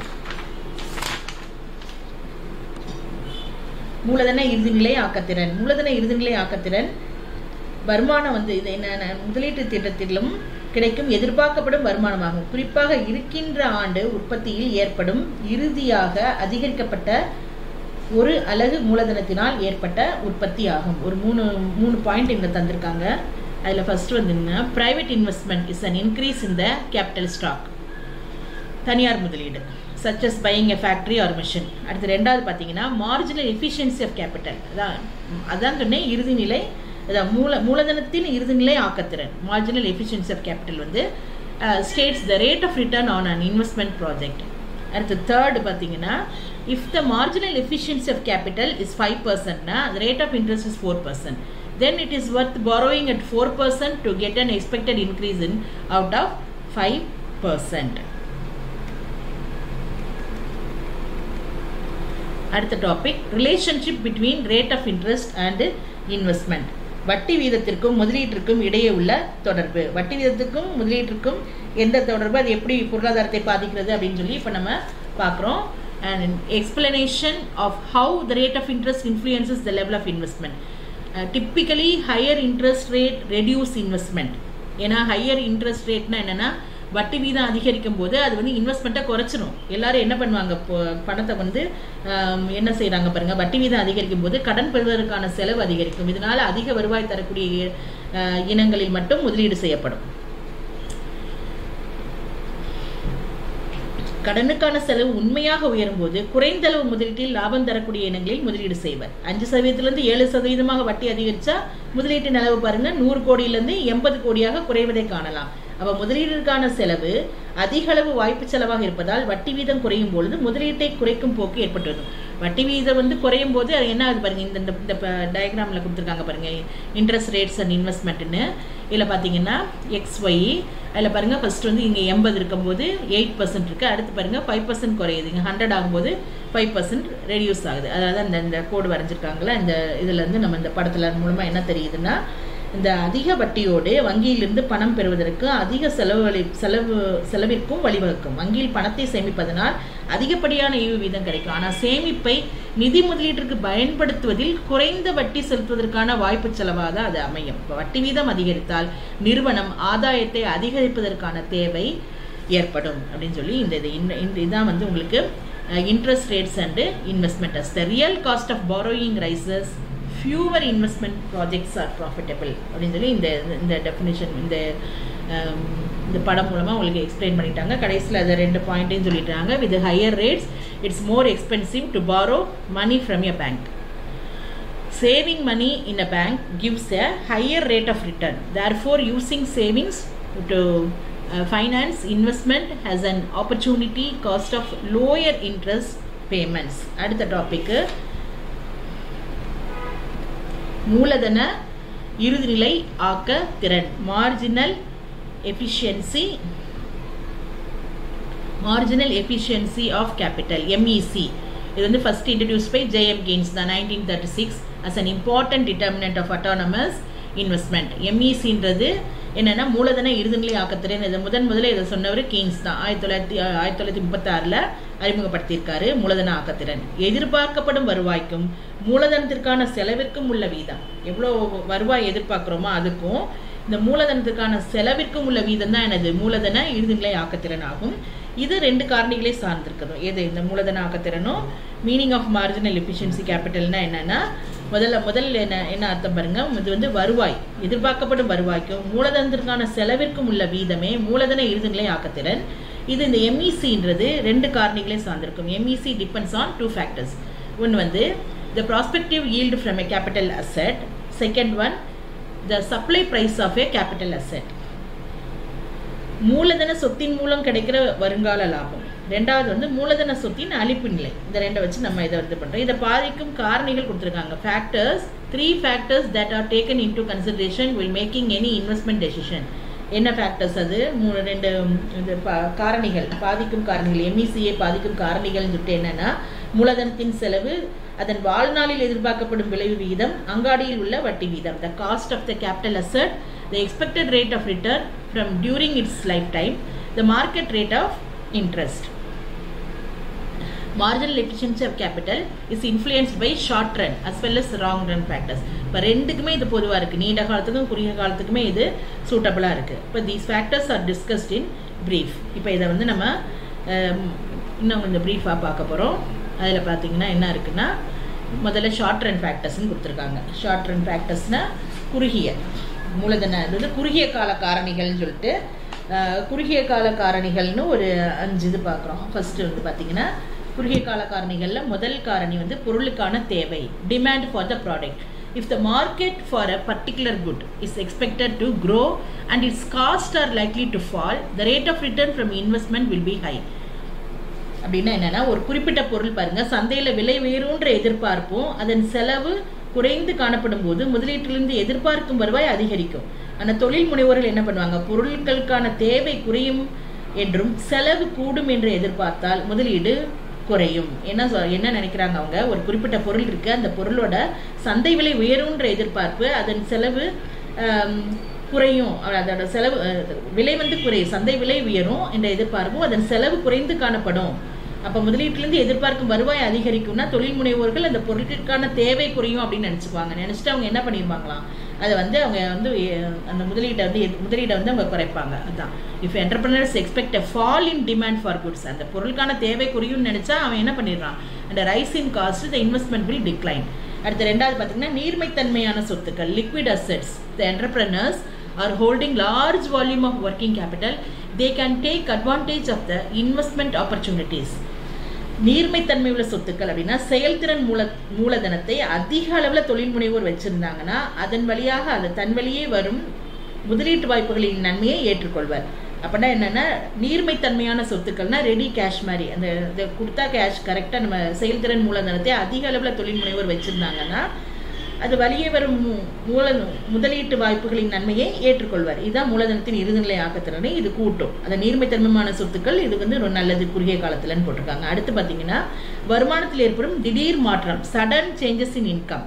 மூலதன இறுதிநிலை ஆக்கத்திறன் மூலதன இறுதிநிலை ஆக்கத்திறன் வருமானம் வந்து இது என்னென்ன முதலீட்டு திட்டத்திலும் கிடைக்கும் எதிர்பார்க்கப்படும் வருமானமாகும் குறிப்பாக இருக்கின்ற ஆண்டு உற்பத்தியில் ஏற்படும் இறுதியாக அதிகரிக்கப்பட்ட ஒரு அலகு மூலதனத்தினால் ஏற்பட்ட உற்பத்தி ஆகும் ஒரு மூணு மூணு பாயிண்ட் இங்கே தந்திருக்காங்க அதில் ஃபர்ஸ்ட் வந்துங்கன்னா private investment is an increase in the capital stock தனியார் முதலீடு such as buying a factory or machine அடுத்து ரெண்டாவது பார்த்தீங்கன்னா மார்ஜினல் எஃபிஷியன்சி ஆஃப் கேபிட்டல் அதான் அதான் சொன்னேன் இறுதிநிலை அதான் மூல மூலதனத்தின் இறுதிநிலை ஆக்கத்திறன் மார்ஜினல் எஃபிஷியன்சி ஆஃப் கேபிட்டல் வந்து states the rate of return on an investment project அடுத்து தேர்டு பார்த்தீங்கன்னா if the marginal efficiency of capital is five பர்சன்ட்னா rate of interest is four percent then it is worth borrowing at 4% to get an expected increase in out of 5%. அடுத்த topic relationship between rate of interest and investment வட்டி வீதத்திற்கும் முதலீட்டிற்கும் இடையே உள்ள தொடர்பு வட்டி வீதத்துக்கும் முதலீட்டிற்கும் எந்த தொடர்பு அது எப்படி பொருளாதாரத்தை பாதிக்கிறது அப்படின்னு சொல்லி இப்போ நம்ம பார்க்குறோம் and explanation of how the rate of interest influences the level of investment typically higher interest rate reduce investment ஏன்னா ஹையர் இன்ட்ரெஸ்ட் ரேட்னா என்னென்னா வட்டி வீதம் அதிகரிக்கும் போது அது வந்து இன்வெஸ்ட்மெண்ட்டை குறைச்சிரும் எல்லாரும் என்ன பண்ணுவாங்க இப்போ பணத்தை வந்து என்ன செய்கிறாங்க பாருங்கள் வட்டி வீதம் அதிகரிக்கும் போது கடன் பெறுவதற்கான செலவு அதிகரிக்கும் இதனால் அதிக வருவாய் தரக்கூடிய இனங்களில் மட்டும் முதலீடு செய்யப்படும் கடனுக்கான செலவு உண்மையாக உயரும் போது குறைந்த அளவு முதலீட்டில் லாபம் தரக்கூடிய இனங்களில் முதலீடு செய்வர் அஞ்சு சதவீதத்திலிருந்து ஏழு சதவீதமாக வட்டி அதிகரிச்சா முதலீட்டின் அளவு பாருங்க நூறு கோடியிலிருந்து எண்பது கோடியாக குறைவதை காணலாம் அப்ப முதலீட்டிற்கான செலவு அதிக அளவு வாய்ப்பு செலவாக இருப்பதால் வட்டி வீதம் குறையும் பொழுது முதலீட்டை குறைக்கும் போக்கு ஏற்பட்டுள்ளது வட்டி வீதம் வந்து குறையும் போது அது என்ன ஆகுது பாருங்க இந்த இந்த டயக்ராமில் கொடுத்துருக்காங்க பாருங்க இன்ட்ரெஸ்ட் ரேட்ஸ் அண்ட் இன்வெஸ்ட்மெண்ட்னு இதில் பார்த்தீங்கன்னா எக்ஸ் ஒய் அதில் பாருங்கள் ஃபஸ்ட் வந்து இங்கே எண்பது இருக்கும்போது எயிட் பர்சன்ட் இருக்குது அடுத்து பாருங்கள் ஃபைவ் பர்சன்ட் குறையுது இங்கே ஹண்ட்ரட் ஆகும்போது ஃபைவ் பர்சன்ட் ரெடியூஸ் ஆகுது அதாவது அந்த இந்த கோடு வரைஞ்சிருக்காங்களா இந்த இதுலேருந்து நம்ம இந்த படத்தில் மூலமாக என்ன தெரியுதுன்னா இந்த அதிக வட்டியோடு வங்கியிலிருந்து பணம் பெறுவதற்கு அதிக செலவு செலவு செலவிற்கும் வழிவகுக்கும் வங்கியில் பணத்தை சேமிப்பதனால் அதிகப்படியான ஈவு வீதம் கிடைக்கும் ஆனால் சேமிப்பை நிதி முதலீட்டிற்கு பயன்படுத்துவதில் குறைந்த வட்டி செலுத்துவதற்கான வாய்ப்பு செலவாக தான் அது அமையும் இப்போ வட்டி வீதம் அதிகரித்தால் நிறுவனம் ஆதாயத்தை அதிகரிப்பதற்கான தேவை ஏற்படும் அப்படின்னு சொல்லி இந்த இது இந்த இதான் வந்து உங்களுக்கு interest rates and investment as the real cost of borrowing rises fewer investment projects are profitable அப்படின்னு சொல்லி இந்த இந்த டெஃபினேஷன் இந்த இந்த படம் மூலமாக உங்களுக்கு எக்ஸ்பிளைன் பண்ணிட்டாங்க கடைசியில் அதை ரெண்டு பாயிண்ட்டையும் சொல்லிட்டாங்க with higher rates it's more expensive to borrow money from a bank saving money in a bank gives a higher rate of return therefore using savings to uh, finance investment has an opportunity cost of lower interest payments அடுத்த டாபிக்கு மூலதன இறுதிநிலை ஆக்க திறன் marginal efficiency marginal efficiency of capital MEC இது வந்து first introduce by JM Keynes தான் nineteen thirty six as an important determinant of autonomous investment எம்இசின்றது என்னென்னா மூலதன இறுதிநிலை ஆக்கத்திறன் இதை முதன் முதல்ல இதை சொன்னவர் கெய்ன்ஸ் தான் ஆயிரத்தி தொள்ளாயிரத்தி ஆயிரத்தி தொள்ளாயிரத்தி முப்பத்தாறில் அறிமுகப்படுத்தியிருக்காரு மூலதன ஆக்கத்திறன் எதிர்பார்க்கப்படும் வருவாய்க்கும் மூலதனத்திற்கான செலவிற்கும் உள்ள வீதம் எவ்வளோ வருவாய் எதிர்பார்க்குறோமோ அதுக்கும் இந்த மூலதனத்துக்கான செலவிற்கும் உள்ள வீதம் தான் எனது மூலதன இறுதிநிலை ஆக்கத்திறன் ஆகும் இது ரெண்டு காரணிகளை சார்ந்திருக்கணும் எது இந்த மூலதன ஆக்கத்திறனும் மீனிங் ஆஃப் மார்ஜினல் எஃபிஷியன்சி கேபிட்டல்னா என்னன்னா முதல்ல முதல்ல என்ன என்ன அர்த்தம் பாருங்க இது வந்து வருவாய் எதிர்பார்க்கப்படும் வருவாய்க்கும் மூலதனத்திற்கான செலவிற்கும் உள்ள வீதமே மூலதன இறுதிநிலை ஆக்கத்திறன் இது இந்த எம்இசின்றது ரெண்டு காரணிகளை சார்ந்திருக்கும் MEC depends on two factors ஒன்று வந்து the prospective yield from a capital asset second one the supply price of a capital asset மூலதன சொத்தின் மூலம் கிடைக்கிற வருங்கால லாபம் ரெண்டாவது வந்து மூலதன சொத்தின் அழிப்பு நிலை இந்த ரெண்டை வச்சு நம்ம இதை இது பண்ணுறோம் இதை பாதிக்கும் காரணிகள் கொடுத்துருக்காங்க factors three factors that are taken in to consideration will making any investment decision என்ன ஃபேக்டர்ஸ் அது மூணு ரெண்டு இது காரணிகள் பாதிக்கும் காரணிகள் எம்இசியை பாதிக்கும் காரணிகள்னு சொல்லிட்டு என்னென்னா மூலதனத்தின் செலவு அதன் வாழ்நாளில் எதிர்பார்க்கப்படும் விளைவு விகிதம் அங்காடியில் உள்ள வட்டி வீதம் the cost of the capital asset the expected rate of return from during its lifetime the market rate of interest marginal efficiency of capital is influenced by short run as well as long run factors இப்போ ரெண்டுக்குமே இது பொதுவாக இருக்குது நீண்ட காலத்துக்கும் குறுகிய காலத்துக்குமே இது சூட்டபுளாக இருக்குது இப்போ these factors are discussed in brief இப்போ இதை வந்து நம்ம அம், இன்னும் கொஞ்சம் ப்ரீஃபாக பார்க்க போகிறோம் அதில் பார்த்தீங்கன்னா என்ன இருக்குன்னா முதல்ல ஷார்ட் ரன் ஃபேக்டர்ஸ்னு கொடுத்துருக்காங்க ஷார்ட் ரன் ஃபேக்டர்ஸ்னால் குறுகிய மூலதன இது வந்து குறுகிய கால காரணிகள்னு சொல்லிட்டு அஹ், குறுகிய கால காரணிகள்னு ஒரு அஞ்சு இது பார்க்குறோம் ஃபர்ஸ்ட் வந்து பார்த்தீங்கன்னா குறுகிய கால காரணிகளில் முதல் காரணி வந்து பொருளுக்கான தேவை demand for the product if the market for a particular good is expected to grow and its cost are likely to fall the rate of return from investment will be high அப்படின்னா என்னன்னா ஒரு குறிப்பிட்ட பொருள் பாருங்க சந்தையில விலை உயரும்ன்ற எதிர்பார்ப்பும் அதன் செலவு குறைந்து காணப்படும் போது முதலீட்டிலிருந்து எதிர்பார்க்கும் வருவாய் அதிகரிக்கும் ஆனா தொழில் முனைவோர்கள் என்ன பண்ணுவாங்க பொருட்களுக்கான தேவை குறையும் என்றும் செலவு கூடும் என்று எதிர்பார்த்தால் முதலீடு குறையும் என்ன சொ- என்ன நினைக்கிறாங்க அவங்க ஒரு குறிப்பிட்ட பொருள் இருக்கு அந்த பொருளோட சந்தை விலை உயரும்ன்ற எதிர்பார்ப்பு அதன் செலவு ஆம், குறையும் அதோட செலவு அஹ், விலை வந்து குறையும் சந்தை விலை உயரும் என்ற எதிர்பார்ப்பும் அதன் செலவு குறைந்து காணப்படும் அப்ப முதலீட்டிலிருந்து எதிர்பார்க்கும் வருவாய் அதிகரிக்கும்னா தொழில் முனைவோர்கள் அந்த பொருட்களுக்கான தேவை குறையும் அப்படின்னு நினைச்சுக்குவாங்க நினைச்சிட்டு அவங்க என்ன பண்ணிருப்பாங்களாம் அதை வந்து அவங்க வந்து அஹ், அந்த முதலீட்டை வந்து எது- முதலீடை வந்து அவங்க குறைப்பாங்க அதான் if entrepreneurs expect a fall in demand for goods அந்த பொருளுக்கான தேவை குறையும்னு நினைச்சா அவன் என்ன பண்ணிடுறான் அந்த rise in cost the investment will decline அடுத்து ரெண்டாவது பார்த்தீங்கன்னா நீர்மைத்தன்மையான சொத்துக்கள் liquid assets the entrepreneurs are holding large volume of working capital they can take advantage of the investment opportunities நீர்மைத்தன்மை உள்ள சொத்துக்கள் அப்படின்னா செயல்திறன் மூல மூலதனத்தை அதிக அளவில் தொழில் முனைவோர் வச்சிருந்தாங்கன்னா அதன் வழியாக அது தன் வழியே வரும் முதலீட்டு வாய்ப்புகளின் நன்மையை ஏற்றுக்கொள்வர் அப்படின்னா என்னன்னா நீர்மைத்தன்மையான சொத்துக்கள்னா ரெடி கேஷ் மாதிரி அந்த இதை கொடுத்தா கேஷ் கரெக்டாக நம்ம செயல்திறன் மூலதனத்தை அதிக அளவில் தொழில் முனைவோர் வச்சிருந்தாங்கன்னா அது வழியே வரும் மு- மூல முதலீட்டு வாய்ப்புகளின் நன்மையை ஏற்றுக்கொள்வார் இதுதான் மூலதனத்தின் இறுதிநிலை ஆக்கத்திறனை இது கூட்டும் அந்த நீர்மைத்தன்மையான சொத்துக்கள் இது வந்து ஒரு நல்லது குறுகிய காலத்துலன்னு போட்டிருக்காங்க அடுத்து பார்த்தீங்கன்னா வருமானத்தில் ஏற்படும் திடீர் மாற்றம் sudden changes in income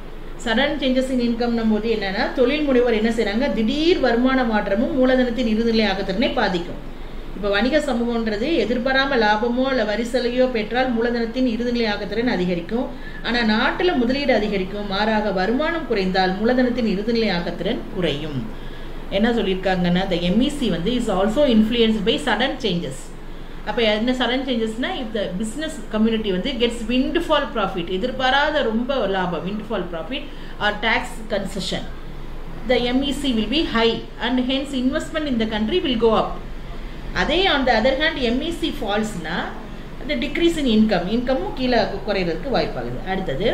sudden changes in income போது என்னன்னா தொழில் முனைவர் என்ன செய்றாங்க திடீர் வருமான மாற்றமும் மூலதனத்தின் இறுதிநிலை ஆக்கத்திறனை பாதிக்கும் இப்போ வணிக சமூகம்ன்றது எதிர்பாராம லாபமோ இல்லை வரி சலுகையோ பெற்றால் மூலதனத்தின் இறுதிநிலை ஆக்கத்திறன் அதிகரிக்கும் ஆனால் நாட்டில் முதலீடு அதிகரிக்கும் மாறாக வருமானம் குறைந்தால் மூலதனத்தின் இறுதிநிலை ஆக்கத்திறன் குறையும் என்ன சொல்லியிருக்காங்கன்னா the எம்இசி வந்து is also influenced by sudden changes அப்போ என்ன சடன் சேஞ்சஸ்னா இந்த பிஸ்னஸ் கம்யூனிட்டி வந்து கெட்ஸ் windfall ப்ராஃபிட் எதிர்பாராத ரொம்ப லாபம் windfall profit or tax concession the MEC will be high and hence investment in the country will go up. அதே on the other hand MEC ஃபால்ஸ்னா the decrease in income இன்கமும் கீழே குறையிறதுக்கு வாய்ப்பாகுது அடுத்தது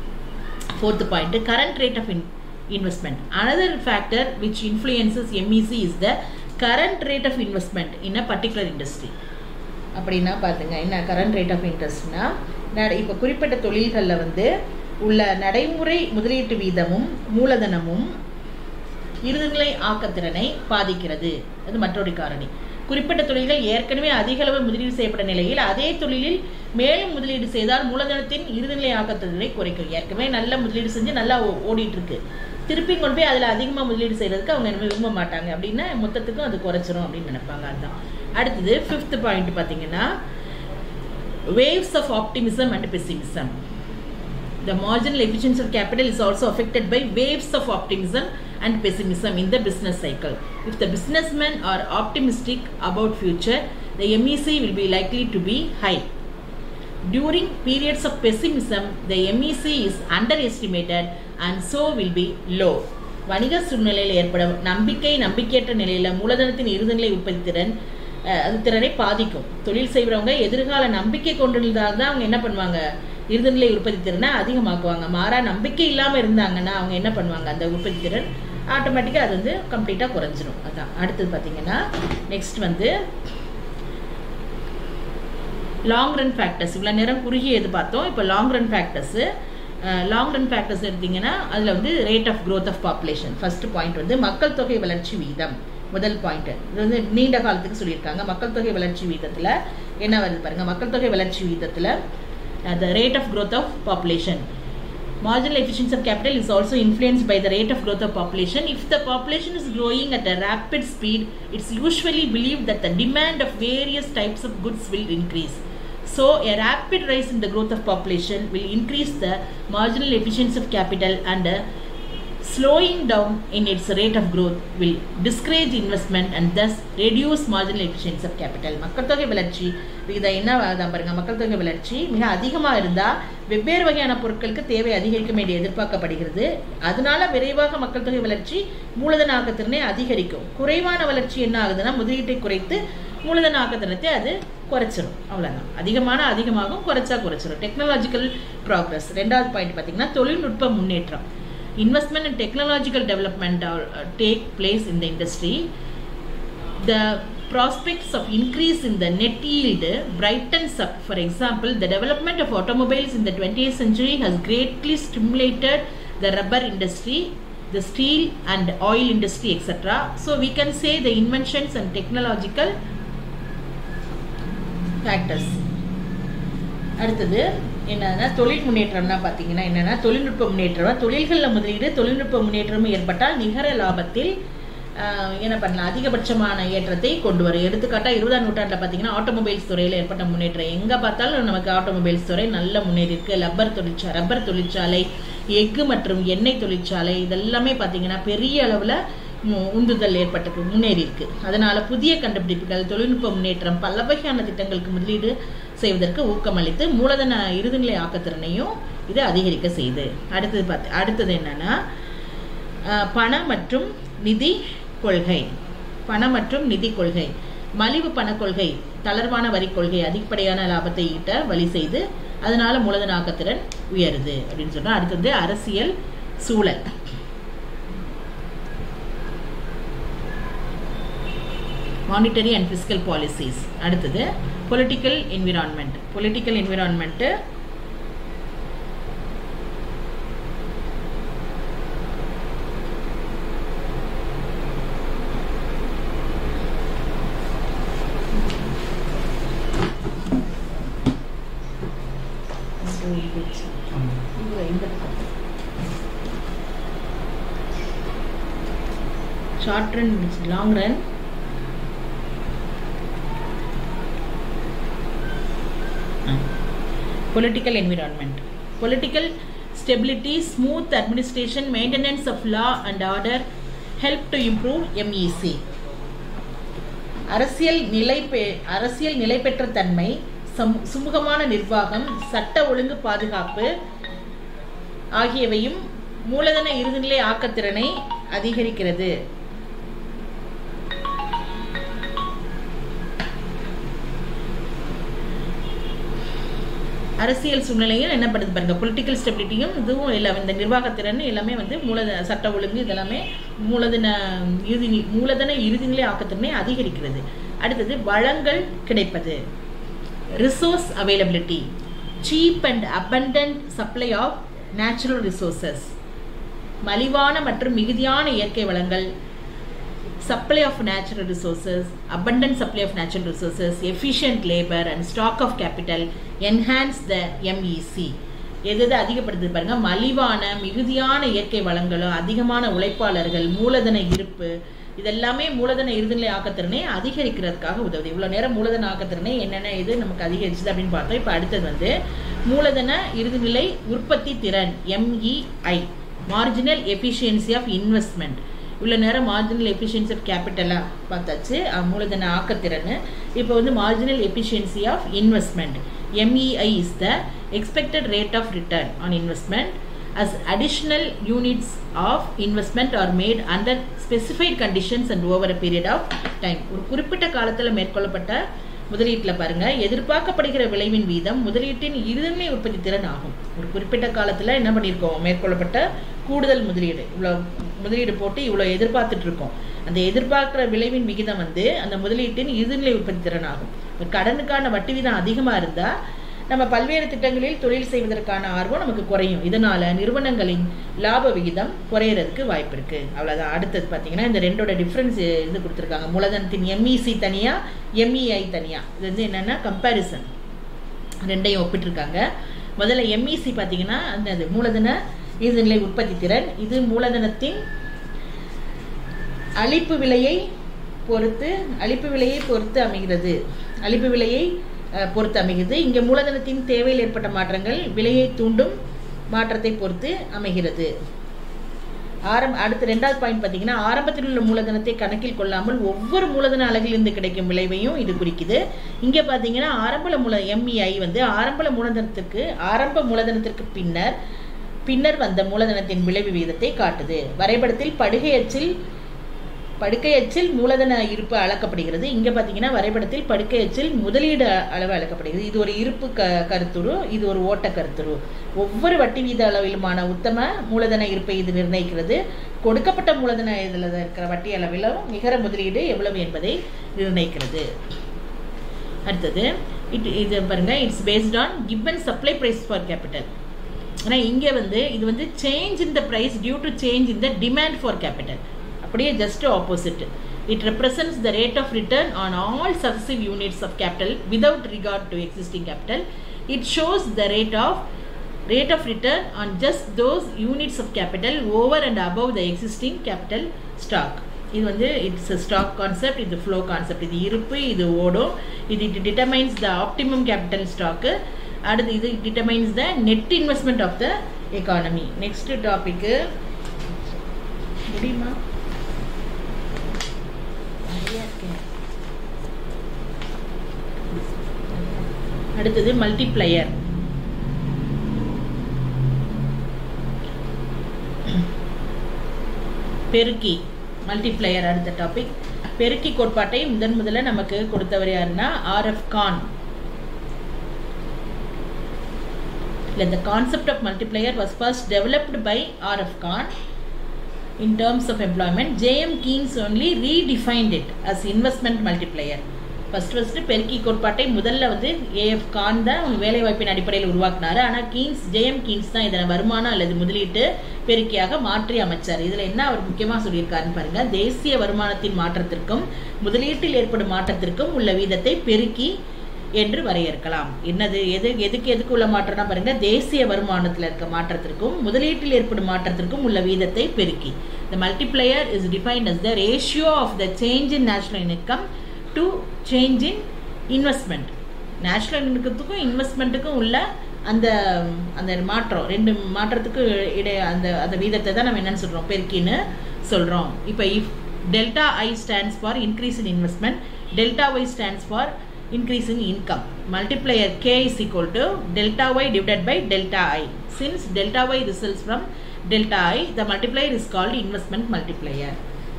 fourth point current rate of in investment another factor which influences MEC is the current rate of investment in a particular industry அப்படின்னா பார்த்துங்க என்ன current rate of இன்ட்ரெஸ்ட்னா இப்போ குறிப்பிட்ட தொழில்களில் வந்து உள்ள நடைமுறை முதலீட்டு வீதமும் மூலதனமும் இறுதிநிலை ஆக்கத்திறனை பாதிக்கிறது அது மற்றொரு காரணி குறிப்பிட்ட தொழில்கள் ஏற்கனவே அதிக அளவு முதலீடு செய்யப்பட்ட நிலையில் அதே தொழிலில் மேலும் முதலீடு செய்தால் மூலதனத்தின் இறுதிநிலை ஆக்கத்திறனை குறைக்கும் ஏற்கனவே நல்ல முதலீடு செஞ்சு நல்லா ஓ- ஓடிட்டு இருக்கு திருப்பி கொண்டு போய் அதில் அதிகமாக முதலீடு செய்யறதுக்கு அவங்க இனிமே விரும்ப மாட்டாங்க அப்படின்னா மொத்தத்துக்கும் அது குறைச்சிரும் அப்படின்னு நினைப்பாங்க அதுதான் அடுத்தது ஃபிஃப்த் பாயிண்ட் பார்த்தீங்கன்னா waves of optimism and pessimism. The marginal efficiency of capital is also affected by waves of optimism and pessimism in the business cycle. If the businessmen are optimistic about future, the MEC will be likely to be high. During periods of pessimism, the MEC is underestimated and so will be low. வணிக சூழ்நிலையில் ஏற்படும் நம்பிக்கை நம்பிக்கையற்ற நிலையில் மூலதனத்தின் இறுதிநிலை உற்பத்தி திறன் அஹ், அது திறனை பாதிக்கும் தொழில் செய்கிறவங்க எதிர்கால நம்பிக்கை கொண்டிருந்தால் தான் அவங்க என்ன பண்ணுவாங்க இறுதிநிலை உற்பத்தி திறனை அதிகமாக்குவாங்க மாறா நம்பிக்கை இல்லாமல் இருந்தாங்கன்னா அவங்க என்ன பண்ணுவாங்க அந்த உற்பத்தி திறன் ஆட்டோமேட்டிக்காக அது வந்து கம்ப்ளீட்டாக குறைஞ்சிரும் அதான் அடுத்தது பார்த்தீங்கன்னா நெக்ஸ்ட் வந்து லாங் ரன் ஃபேக்டர்ஸ் இவ்வளோ நேரம் குறுகிய இது பார்த்தோம் இப்போ long run factors long run factors எடுத்தீங்கன்னா அதில் வந்து rate of growth of population first point வந்து மக்கள் தொகை வளர்ச்சி வீதம் முதல் பாயிண்ட் இது வந்து நீண்ட காலத்துக்கு சொல்லியிருக்காங்க மக்கள் தொகை வளர்ச்சி வீதத்தில் என்ன வருது பாருங்க மக்கள் தொகை வளர்ச்சி வீதத்தில் uh, the rate of growth of population. Marginal efficiency of capital is also influenced by the rate of growth of population. If the population is growing at a rapid speed, it's usually believed that the demand of various types of goods will increase. So, a rapid rise in the growth of population will increase the marginal efficiency of capital and uh, slowing down in its rate of growth will discourage investment and thus reduce marginal efficiency of capital மக்கள் தொகை வளர்ச்சி விகிதம் என்ன ஆகுதா பாருங்க மக்கள் தொகை வளர்ச்சி மிக அதிகமாக இருந்தால் வெவ்வேறு வகையான பொருட்களுக்கு தேவை அதிகரிக்கும் என்று எதிர்பார்க்கப்படுகிறது அதனால விரைவாக மக்கள் தொகை வளர்ச்சி மூலதன ஆக்கத்திறனை அதிகரிக்கும் குறைவான வளர்ச்சி என்ன ஆகுதுன்னா முதலீட்டை குறைத்து மூலதன ஆக்கத்திறத்தை அது குறைச்சிரும் அவ்வளோதான் அதிகமான அதிகமாகும் குறைச்சா குறைச்சிரும் டெக்னாலஜிக்கல் ப்ராக்ரஸ் ரெண்டாவது பாயிண்ட் பார்த்தீங்கன்னா தொழில்நுட்ப முன்னேற்றம் investment and technological development are, uh, take place in the industry the prospects of increase in the net yield brightens up for example the development of automobiles in the 20th century has greatly stimulated the rubber industry the steel and oil industry etc so we can say the inventions and technological factors அடுத்தது என்னன்னா தொழில் முன்னேற்றம்னா பார்த்தீங்கன்னா என்னன்னா தொழில்நுட்ப முன்னேற்றம் தொழில்களில் முதலீடு தொழில்நுட்ப முன்னேற்றமும் ஏற்பட்டால் நிகர லாபத்தில் ஆஹ், என்ன பண்ணலாம் அதிகபட்சமான ஏற்றத்தை கொண்டு வரும் எடுத்துக்காட்டாக இருபதாம் நூற்றாண்டில் பார்த்தீங்கன்னா ஆட்டோமொபைல்ஸ் துறையில் ஏற்பட்ட முன்னேற்றம் எங்கே பார்த்தாலும் நமக்கு ஆட்டோமொபைல்ஸ் துறை நல்ல முன்னேறி இருக்கு ரப்பர் தொழிற்சாலை ரப்பர் தொழிற்சாலை எஃகு மற்றும் எண்ணெய் தொழிற்சாலை இதெல்லாமே பார்த்தீங்கன்னா பெரிய அளவில் மு- உந்துதல் ஏற்பட்டிருக்கு முன்னேறி இருக்கு அதனால புதிய கண்டுபிடிப்புகள் தொழில்நுட்ப முன்னேற்றம் பல வகையான திட்டங்களுக்கு முதலீடு செய்வதற்கு ஊக்கமளித்து மூலதன இறுதிநிலை ஆக்கத்திறனையும் இது அதிகரிக்க செய்யுது அடுத்தது பார்த்து அடுத்தது என்னன்னா அஹ், பண மற்றும் நிதி கொள்கை பண மற்றும் நிதி கொள்கை மலிவு பண கொள்கை தளர்வான வரி கொள்கை அதிகப்படியான லாபத்தை ஈட்ட வழி செய்து அதனால மூலதன ஆக்கத்திறன் உயருது அப்படின்னு சொன்னா அடுத்தது அரசியல் சூழல் மானிட்டரி அண்ட் ஃபிசிக்கல் பாலிசிஸ் அடுத்தது political environment political environment short run long run political environment political stability smooth administration maintenance of law and order help to improve mec அரசியல் நிலை பெ- அரசியல் நிலை பெற்ற தன்மை சமு- சுமூகமான நிர்வாகம் சட்ட ஒழுங்கு பாதுகாப்பு ஆகியவையும் மூலதன இறுதிநிலை ஆக்கத்திறனை அதிகரிக்கிறது அரசியல் சூழ்நிலையும் என்ன பண்ணுது பாருங்க பொலிட்டிக்கல் ஸ்டெபிலிட்டியும் இதுவும் எல்லாம் இந்த நிர்வாகத்திறன் எல்லாமே வந்து மூலதன சட்ட ஒழுங்கு இதெல்லாமே மூலதன இறுதி மூலதன இறுதிநிலை ஆக்கத்திறனை அதிகரிக்கிறது அடுத்தது வளங்கள் கிடைப்பது resource availability cheap and abundant supply of natural resources மலிவான மற்றும் மிகுதியான இயற்கை வளங்கள் supply of natural resources, abundant supply of natural resources, efficient labor and stock of capital enhance the MEC. எது எது அதிகப்படுத்துது பாருங்க மலிவான மிகுதியான இயற்கை வளங்களும் அதிகமான உழைப்பாளர்கள் மூலதன இருப்பு இதெல்லாமே மூலதன இறுதிநிலை ஆக்கத்திறனை அதிகரிக்கிறதுக்காக உதவுது இவ்வளோ நேரம் மூலதன ஆக்கத்திறனை என்னென்ன இது நமக்கு அதிகரிச்சுது அப்படின்னு பார்த்தோம் இப்போ அடுத்தது வந்து மூலதன இறுதிநிலை உற்பத்தி திறன் MEI marginal efficiency of investment இவ்வளோ நேரம் மார்ஜினல் எஃபிஷியன்சி ஆஃப் கேபிட்டலாக பார்த்தாச்சு அஹ் மூலதன ஆக்கத்திறன் இப்போ வந்து marginal efficiency of investment MEI is the expected rate of return on investment as additional units of investment are made under specified conditions and over a period of time ஒரு குறிப்பிட்ட காலத்தில் மேற்கொள்ளப்பட்ட முதலீட்டில் பாருங்க எதிர்பார்க்கப்படுகிற விளைவின் வீதம் முதலீட்டின் இறுதிமை உற்பத்தி திறன் ஆகும் ஒரு குறிப்பிட்ட காலத்தில் என்ன பண்ணியிருக்கோம் மேற்கொள்ளப்பட்ட கூடுதல் முதலீடு இவ்வளோ முதலீடு போட்டு இவ்வளோ எதிர்பார்த்துட்டு இருக்கோம் அந்த எதிர்பார்க்குற விளைவின் விகிதம் வந்து அந்த முதலீட்டின் இறுதிநிலை உற்பத்தி திறன் ஆகும் இப்போ கடனுக்கான வட்டி வீதம் அதிகமாக இருந்தால் நம்ம பல்வேறு திட்டங்களில் தொழில் செய்வதற்கான ஆர்வம் நமக்கு குறையும் இதனால நிறுவனங்களின் லாப விகிதம் குறையறதுக்கு வாய்ப்பு இருக்கு அவ்வளவுதான் அடுத்தது பார்த்தீங்கன்னா இந்த ரெண்டோட டிஃப்ரென்ஸ் இது கொடுத்துருக்காங்க மூலதனத்தின் எம்இசி தனியா எம்இஐ தனியா இது வந்து என்னன்னா கம்பேரிசன் ரெண்டையும் ஒப்பிட்டிருக்காங்க முதல்ல எம்இசி பார்த்தீங்கன்னா அந்த மூலதன இறுதிநிலை உற்பத்தி திறன் இது மூலதனத்தின் அளிப்பு விலையை பொறுத்து அளிப்பு விலையை பொறுத்து அமைகிறது அளிப்பு விலையை அஹ், பொறுத்து அமைகிறது இங்கே மூலதனத்தின் தேவையில் ஏற்பட்ட மாற்றங்கள் விலையை தூண்டும் மாற்றத்தை பொறுத்து அமைகிறது ஆரம் அடுத்து ரெண்டாவது பாயிண்ட் பார்த்தீங்கன்னா ஆரம்பத்தில் உள்ள மூலதனத்தை கணக்கில் கொள்ளாமல் ஒவ்வொரு மூலதன அலகிலிருந்து கிடைக்கும் விளைவையும் இது குறிக்குது இங்கே பார்த்தீங்கன்னா ஆரம்ப மூல எம்இஐ வந்து ஆரம்ப மூலதனத்திற்கு ஆரம்ப மூலதனத்திற்கு பின்னர் பின்னர் வந்த மூலதனத்தின் விளைவு விகிதத்தை காட்டுது வரைபடத்தில் படுகை அச்சில் படுக்கை அச்சில் மூலதன இருப்பு அளக்கப்படுகிறது இங்கே பார்த்தீங்கன்னா வரைபடத்தில் படுக்கை அச்சில் முதலீடு அ- அளவு அளக்கப்படுகிறது இது ஒரு இருப்பு க கருத்துரு இது ஒரு ஓட்ட கருத்துரு ஒவ்வொரு வட்டி வீத அளவிலுமான உத்தம மூலதன இருப்பை இது நிர்ணயிக்கிறது கொடுக்கப்பட்ட மூலதன இதில் இருக்கிற வட்டி அளவிலும் நிகர முதலீடு எவ்வளவு என்பதை நிர்ணயிக்கிறது அடுத்தது இட் இது பாருங்க it's based on given supply price for capital ஆனால் இங்கே வந்து இது வந்து change in the price due to change in the demand for capital அப்படியே just opposite it represents the rate of return on all successive units of capital without regard to existing capital it shows the rate of rate of return on just those units of capital over and above the existing capital stock இது வந்து it's stock concept இது flow concept இது இருப்பு இது ஓடும் இது it determines the optimum capital stock அடுத்து இது determines the net investment of the economy next topic முடியுமா நிறைய இருக்கே. அடுத்தது மல்டிப்ளையர் பெருக்கி மல்டிப்ளையர் அடுத்த டாபிக் பெருக்கி கோட்பாட்டை முதன் முதல்ல நமக்கு கொடுத்தவர் யாருன்னா ஆர்எஃப் கான் இல்லை the concept of multiplier was first developed by R.F. Kahn in terms of employment. J.M. Keynes only redefined it as investment multiplier. First first பெருக்கி கோட்பாட்டை முதல்ல வந்து ஏஎஃப் கான் தான் அவங்க வேலை வாய்ப்பின் அடிப்படையில் உருவாக்குனாரு ஆனால் கீன்ஸ் ஜேஎம் கீன்ஸ் தான் இதனை வருமானம் அல்லது முதலீட்டு பெருக்கியாக மாற்றி அமைச்சார் இதில் என்ன அவர் முக்கியமாக சொல்லியிருக்காருன்னு பாருங்க தேசிய வருமானத்தின் மாற்றத்திற்கும் முதலீட்டில் ஏற்படும் மாற்றத்திற்கும் உள்ள வீதத்தை பெருக்கி என்று வரையறுக்கலாம் என்னது எது எதுக்கு எதுக்கு உள்ள மாற்றம்னா பாருங்க தேசிய வருமானத்தில் இருக்க மாற்றத்திற்கும் முதலீட்டில் ஏற்படும் மாற்றத்திற்கும் உள்ள வீதத்தை பெருக்கி the multiplier is defined as the ratio of the change in national income to change in investment national இன்கத்துக்கும் இன்வெஸ்ட்மெண்ட்டுக்கும் உள்ள அந்த அந்த மாற்றம் ரெண்டு மாற்றத்துக்கு இடை அந்த அந்த வீதத்தை தான் நம்ம என்னன்னு சொல்கிறோம் பெருக்கின்னு சொல்கிறோம் இப்போ if delta I stands for increase in investment delta Y stands for increase in income. Multiplier K is equal to delta Y divided by delta I. Since delta Y results from delta I, the multiplier is called investment multiplier.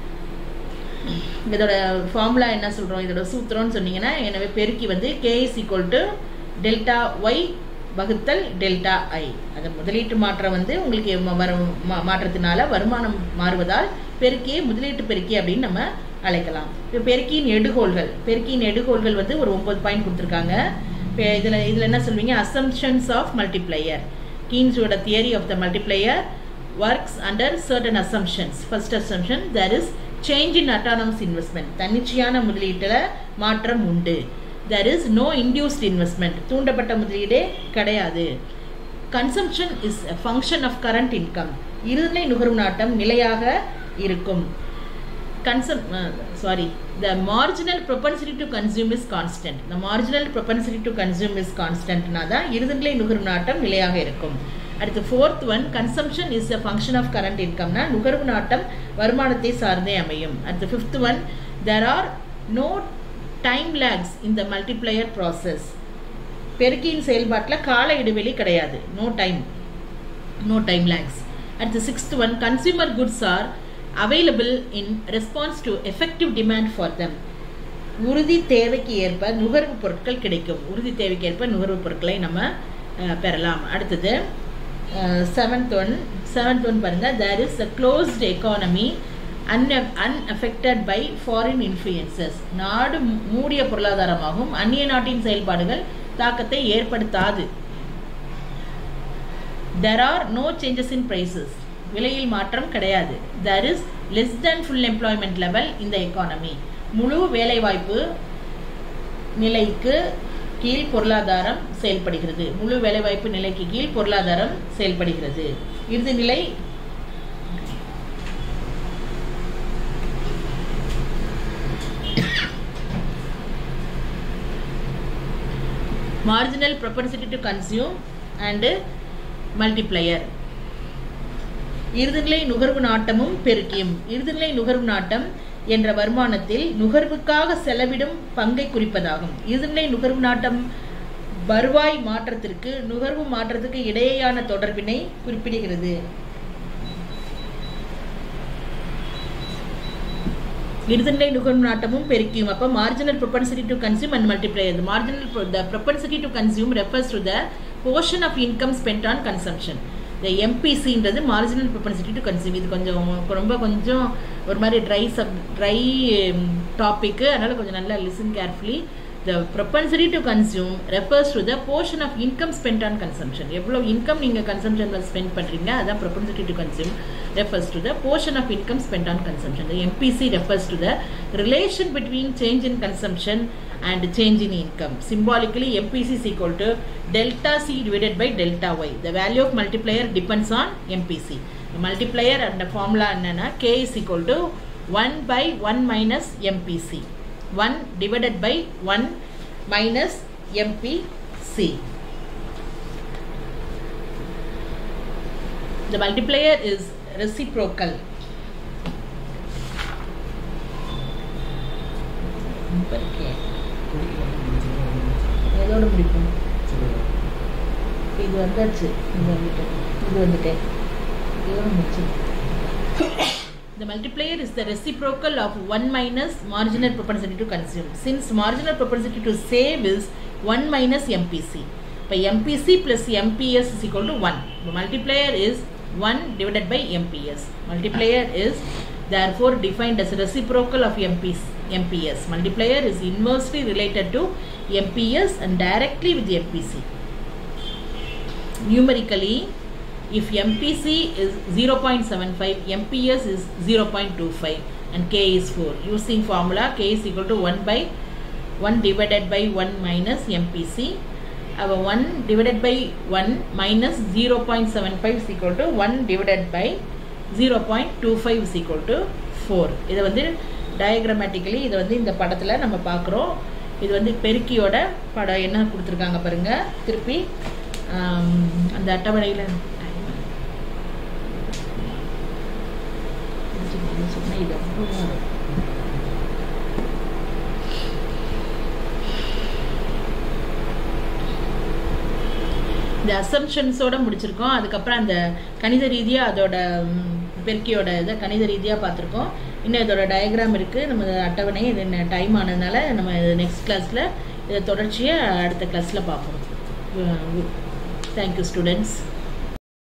இதோட formula என்ன சொல்கிறோம் இதோட சூத்திரம்னு சொன்னீங்கன்னா எனவே பெருக்கி வந்து K is equal to delta Y வகுத்தல் டெல்டா ஐ அந்த முதலீட்டு மாற்றம் வந்து உங்களுக்கு ம- வரும் மா- மாற்றத்தினால வருமானம் மாறுவதால் பெருக்கியே முதலீட்டு பெருக்கி அப்படின்னு நம்ம அழைக்கலாம் இப்போ பெருக்கியின் எடுகோள்கள் பெருக்கியின் எடுகோள்கள் வந்து ஒரு ஒன்பது பாயிண்ட் கொடுத்துருக்காங்க இப்போ இதில் இதில் என்ன சொல்வீங்க அசம்ஷன்ஸ் ஆஃப் மல்டிப்ளையர் கீன்ஸோட theory of the multiplier works under certain assumptions first assumption there is change in autonomous investment தன்னிச்சையான முதலீட்டில் மாற்றம் உண்டு there is no induced investment தூண்டப்பட்ட முதலீடே கிடையாது consumption is a function of current income இருநிலை நுகரும் நாட்டம் நிலையாக இருக்கும் கன்சம் sorry the marginal propensity to consume is constant the marginal propensity to consume is கான்ஸ்டன்ட்னா தான் இறுதிநிலை நுகரும் நாட்டம் நிலையாக இருக்கும் அடுத்து fourth one consumption is a function of current இன்கம்னா நுகர்வு நாட்டம் வருமானத்தை சார்ந்தே அமையும் அடுத்து fifth one there are no time lags இந்த மல்டிப்ளையர் ப்ராசஸ் பெருக்கியின் செயல்பாட்டில் கால இடைவெளி கிடையாது no time no time lags அடுத்து sixth one consumer goods are available in response to effective demand for them உறுதி தேவைக்கு ஏற்ப நுகர்வு பொருட்கள் கிடைக்கும் உறுதி தேவைக்கு ஏற்ப நுகர்வு பொருட்களை நம்ம அஹ், பெறலாம் அடுத்தது செவன்த் ஒன் செவன்த் ஒன் பாருங்க there is a closed economy un unaffected by foreign influences நாடு மூ- மூடிய பொருளாதாரமாகும் அந்நிய நாட்டின் செயல்பாடுகள் தாக்கத்தை ஏற்படுத்தாது there are no changes in prices விலையில் மாற்றம் கிடையாது there is less than full employment level இந்த எக்கானமி முழு வேலைவாய்ப்பு நிலைக்கு கீழ் பொருளாதாரம் செயல்படுகிறது முழு வேலைவாய்ப்பு நிலைக்கு கீழ் பொருளாதாரம் செயல்படுகிறது இறுதி நிலை marginal propensity to consume and multiplier இறுதிநிலை நுகர்வு நாட்டமும் பெருக்கியும் இறுதிநிலை நுகர்வு நாட்டம் என்ற வருமானத்தில் நுகர்வுக்காக செலவிடும் பங்கை குறிப்பதாகும் இறுதிநிலை நுகர்வு நாட்டம் வருவாய் மாற்றத்திற்கு நுகர்வு மாற்றத்துக்கு இடையேயான தொடர்பினை குறிப்பிடுகிறது இறுதிநிலை நுகர்வு நாட்டமும் பெருக்கியும் அப்போ marginal propensity to consume and multiply the marginal the propensity to consume refers to the portion of income spent on consumption the MPCன்றது marginal propensity to consume இது கொஞ்சம் ரொம்ப கொஞ்சம் ஒரு மாதிரி ட்ரை சப் ட்ரை டாபிக்கு அதனால் கொஞ்சம் நல்லா listen carefully the propensity to consume refers to the portion of income spent on consumption எவ்வளோ இன்கம் நீங்கள் கன்சம்ஷனில் ஸ்பெண்ட் பண்ணுறீங்க அதான் propensity to consume refers to the portion of income spent on consumption the MPC refers to the relation between change in consumption and change in income symbolically MPC is equal to delta C divided by delta Y the value of multiplier depends on MPC the multiplier and the formula என்னன்னா K is equal to 1 by 1 minus MPC 1 divided by 1 minus MPC. The multiplier is reciprocal. எதோட முடிக்கும் இது வந்தாச்சு இது வந்துட்டு இது வந்துட்டேன் இதோட முடிச்சு The multiplier is the reciprocal of 1 minus marginal propensity to consume. Since marginal propensity to save is 1 minus MPC. By MPC plus MPS is equal to 1. The multiplier is 1 divided by MPS. Multiplier is therefore defined as reciprocal of MPS. MPS. Multiplier is inversely related to MPS and directly with MPC. Numerically, if MPC is 0.75, MPS is 0.25 and K is 4. Using formula K is equal to 1 by 1 divided by 1 minus MPC. Our 1 divided by 1 minus 0.75 is equal to 1 divided by 0.25 is equal to 4. இது வந்து டயக்ராமேட்டிக்கலி இது வந்து இந்த படத்தில் நம்ம பார்க்குறோம் இது வந்து பெருக்கியோட படம் என்ன கொடுத்துருக்காங்க பாருங்கள் திருப்பி அந்த அட்டவணையில் சொன்னால் இது அவ்வளோ இந்த அசம்ஷன்ஸோட முடிச்சிருக்கோம் அதுக்கப்புறம் அந்த கணித ரீதியாக அதோட பெருக்கியோட இதை கணித ரீதியாக பார்த்துருக்கோம் இன்னும் இதோட டயக்ராம் இருக்குது நம்ம அட்டவணை இது டைம் ஆனதுனால நம்ம நெக்ஸ்ட் கிளாஸில் இதை தொடர்ச்சியாக அடுத்த கிளாஸில் பார்ப்போம் தேங்க்யூ ஸ்டூடெண்ட்ஸ்